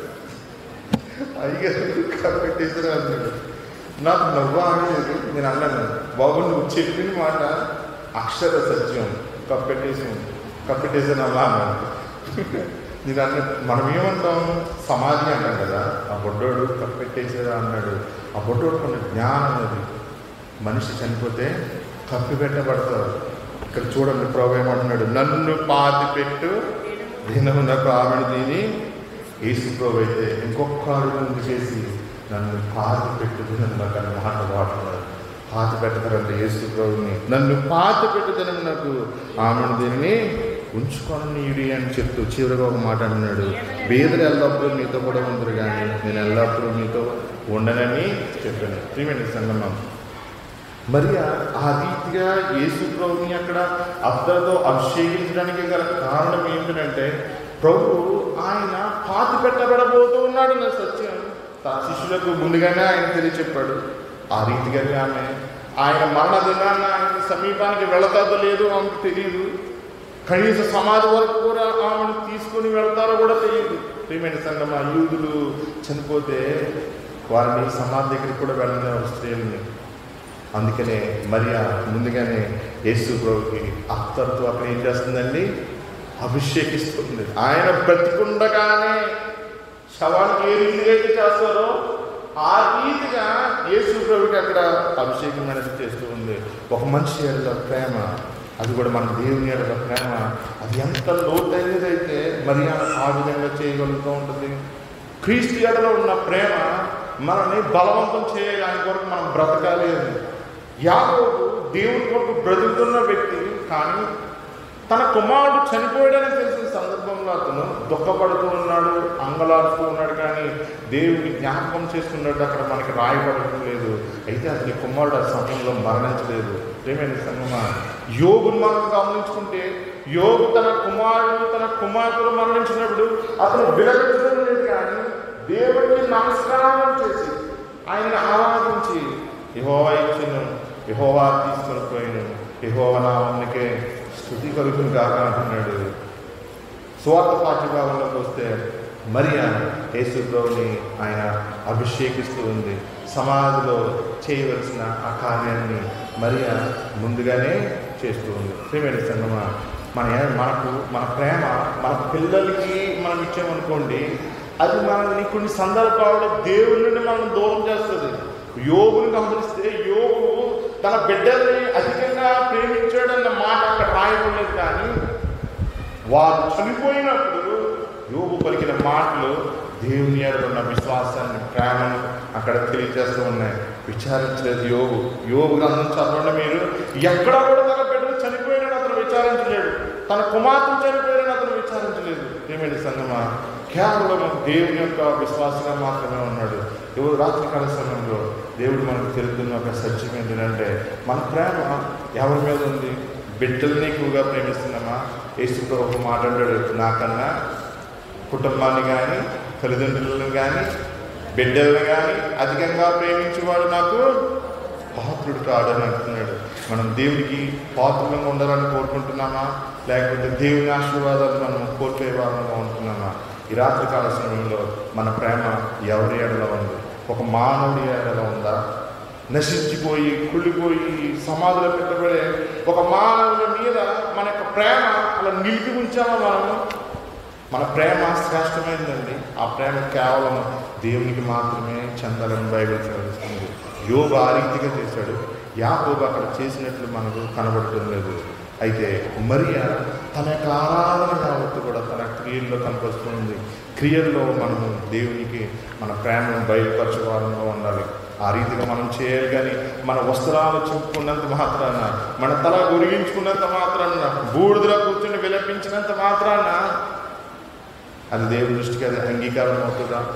అయ్యగారు కప్పెట్టేసారా అంటాడు నాకు నవ్వు ఆగలేదు నేను అన్నాను బాబు నువ్వు చెప్పిన మాట అక్షర సత్యం కప్పెట్టేసాం కప్పెట్టేసాను అలా అన్నాను నేను అన్న మనం ఏమంటాం సమాధి అంటాం కదా ఆ బొడ్డోడు కప్పెట్టేసారా అన్నాడు ఆ బొడ్డోడు కొన్ని జ్ఞానం అది మనిషి చనిపోతే కప్పి పెట్టబడతారు ఇక్కడ చూడండి ప్రభు ఏమంటున్నాడు నన్ను పాతి పెట్టు దినమునకు ఆమెను దీని యేసు ప్రభు అయితే ఇంకొక అడుగు ముందు చేసి నన్ను పాతి పెట్టు దినమునకు అని మాట వాడుతున్నాడు పాతి పెట్టతారంటే యేసు ప్రభుని నన్ను పాతి పెట్టు దినమునకు ఆమెను దీనిని ఉంచుకొననీయుడి అని చెప్తూ చివరిగా ఒక మాట అంటున్నాడు వేదలు ఎల్లప్పుడూ మీతో కూడా ఉండరు కానీ నేను ఎల్లప్పుడూ మీతో ఉండనని చెప్పాను ప్రియమైన సంగమం మరి ఆ- ఆ రీతిగా యేసు ప్రభుని అక్కడ అద్దరితో అభిషేకించడానికి గల కారణం ఏంటంటే ప్రభు ఆయన పాతి పెట్టబడబోతూ ఉన్నాడు నా సత్యం తన శిష్యులకు ముందుగానే ఆయన తెలియచెప్పాడు ఆ రీతిగానే ఆమె ఆయన మరణ దినాన్న ఆయన సమీపానికి వెళతాదో లేదో ఆమెకు తెలియదు కనీస సమాధి వరకు కూడా ఆమెను తీసుకొని వెళ్తారో కూడా తెలియదు ప్రియమైన సంగమ యూదులు చనిపోతే వారిని సమాధి దగ్గరికి కూడా వెళ్ళిన స్త్రీలని అందుకనే మరియా ముందుగానే యేసు ప్రభుకి అత్తరుతో అక్కడ ఏం చేస్తుందండి అభిషేకిస్తుంది ఆయన బ్రతికుండగానే శవానికి ఏ రీతిగా అయితే చేస్తారో ఆ రీతిగా యేసు ప్రభుకి అక్కడ అభిషేకం అనేది చేస్తూ ఉంది ఒక మనిషి ఎడల ప్రేమ అది కూడా మన దేవుని ఎడల ప్రేమ అది ఎంత లోతైనదైతే మరి ఆ విధంగా చేయగలుగుతూ ఉంటుంది క్రీస్తు ఎడలో ఉన్న ప్రేమ మనల్ని బలవంతం చేయాలి ఆయన కొరకు మనం బ్రతకాలి అని యాకోబు దేవుని కొరకు బ్రతుకుతున్న వ్యక్తి కానీ తన కుమారుడు చనిపోయాడని తెలిసిన సందర్భంలో అతను దుఃఖపడుతూ ఉన్నాడు అంగలాడుతూ ఉన్నాడు కానీ దేవుని జ్ఞాపకం చేస్తున్నట్టు అక్కడ మనకి రాయబడటం లేదు అయితే అతని కుమారుడు ఆ సమయంలో మరణించలేదు ప్రేమైన సంగమా యోగుని మనం గమనించుకుంటే యోగు తన కుమారుడు తన కుమార్తెలు మరణించినప్పుడు అతను విలపించడం లేదు కానీ దేవుడికి నమస్కారం చేసి ఆయన్ని ఆరాధించి యహోవా ఇచ్చిన యహోవా తీసుకొని పోయిన యహోవ నామానికే స్థుతి కలుగును కాక అంటున్నాడు స్వార్థ పాఠ్యభాగంలోకి వస్తే మరియా యేసు ప్రభుని ఆయన అభిషేకిస్తూ ఉంది సమాధిలో చేయవలసిన ఆ కార్యాన్ని మరియా ముందుగానే చేస్తూ ఉంది ప్రియమైన సంగమా మన మనకు మన ప్రేమ మన పిల్లలకి మనం ఇచ్చామనుకోండి అది మనల్ని కొన్ని సందర్భాల్లో దేవుడి నుండి మనం దూరం చేస్తుంది యోగుని గమనిస్తే యోగు తన బిడ్డల్ని అధికంగా ప్రేమించాడన్న మాట అక్కడ రాయబడలేదు కానీ వారు చనిపోయినప్పుడు యోగు పలికిన మాటలు దేవుని ఎడల ఉన్న విశ్వాసాన్ని ప్రేమను అక్కడ తెలియజేస్తూ ఉన్నాయి విచారించలేదు యోగు యోగు గ్రంథం చదవండి మీరు ఎక్కడ కూడా తన బిడ్డలు చనిపోయినని అతను విచారించలేడు తన కుమార్తె చనిపోయాడని అతను విచారించలేదు ఏమైంది సంగమా కేవలం దేవుని యొక్క విశ్వాసంగా మాత్రమే ఉన్నాడు ఎవరు రాత్రికాల సమయంలో దేవుడు మనకు తెలుపుతున్న ఒక సత్యం ఏంటంటే మన ప్రేమ ఎవరి మీద ఉంది బిడ్డల్ని ఎక్కువగా ప్రేమిస్తున్నామా యేసు ఒక మాట అంటాడు నాకన్నా కుటుంబాన్ని కానీ తల్లిదండ్రులను కానీ బిడ్డలను కానీ అధికంగా ప్రేమించేవాడు నాకు పాత్రుడు కాడని అంటున్నాడు మనం దేవుడికి పాత్రులంగా ఉండాలని కోరుకుంటున్నామా లేకపోతే దేవుని ఆశీర్వాదాలు మనం కోల్పోయే వాళ్ళంగా ఉంటున్నామా ఈ రాత్రి కాల సమయంలో మన ప్రేమ ఎవరి ఎడలో ఉంది ఒక మానవుడి ఎడలో ఉందా నశించిపోయి కుళ్ళిపోయి సమాధిలో పెట్టబడే ఒక మానవుని మీద మన యొక్క ప్రేమ అలా నిలిపి ఉంచామా మనము మన ప్రేమ శ్రేష్టమైందండి ఆ ప్రేమ కేవలం దేవునికి మాత్రమే చెందాలని బైబిల్ చదివిస్తుంది యోగు ఆ రీతిగా చేశాడు యాకోబు అక్కడ చేసినట్లు మనకు కనబడటం లేదు అయితే మరియా తన యొక్క ఆరాధన యావత్తు కూడా తన క్రియల్లో కనపరుస్తుంది క్రియల్లో మనము దేవునికి మన ప్రేమను బయలుపరచుకోవాలంగా ఉండాలి ఆ రీతిగా మనం చేయాలి కానీ మన వస్త్రాలు చింపుకున్నంత మాత్రాన మన తల గురిగించుకున్నంత మాత్రాన బూడిదలో కూర్చుని విలపించినంత మాత్రాన అది దేవుని దృష్టికి అది అంగీకారం అవుతుందా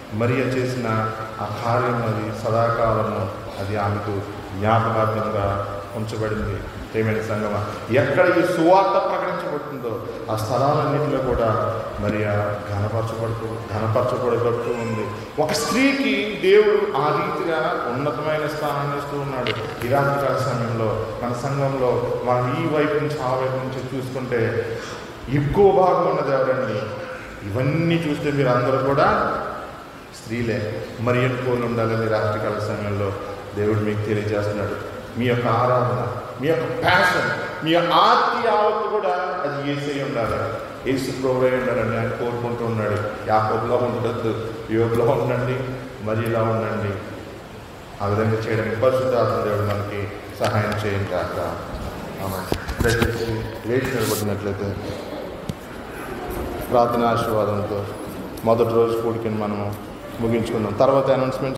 మరియ చేసిన ఆ కార్యం అది సదాకాలము అది ఆమెకు జ్ఞాపకార్థంగా ఉంచబడింది ప్రేమైన సంగమ ఎక్కడ ఈ సువార్త ప్రకటించబడుతుందో ఆ స్థలాలన్నింటిలో కూడా మరి ఆ ఘనపరచబడుతూ ఘనపరచబడుతూ ఉంది ఒక స్త్రీకి దేవుడు ఆ రీతిగా ఉన్నతమైన స్థానాన్ని ఇస్తూ ఉన్నాడు ఈ రాత్రికాల సమయంలో మన సంఘంలో మనం ఈ వైపు నుంచి ఆ వైపు నుంచి చూసుకుంటే ఎక్కువ భాగం ఉన్నది ఎవరండి ఇవన్నీ చూస్తే మీరు అందరూ కూడా స్త్రీలే మరి పోలు ఉండాలని రాత్రికాల సమయంలో దేవుడు మీకు తెలియజేస్తున్నాడు మీ యొక్క ఆరాధన మీ యొక్క ప్యాషన్ మీ ఆర్తి యావత్తు కూడా అది ఏసై ఉండాలి ఏసు ప్రోవై ఉండాలని ఆయన కోరుకుంటూ ఉన్నాడు యాకోబులో ఉండద్దు యోగులో ఉండండి మరి ఇలా ఉండండి ఆ విధంగా చేయడానికి పరిశుద్ధాత్మ దేవుడు మనకి సహాయం చేయండి కాక ఆమె దయచేసి లేచి నిలబడినట్లయితే ప్రార్థన ఆశీర్వాదంతో మొదటి రోజు కూడికని మనము ముగించుకుందాం తర్వాత అనౌన్స్మెంట్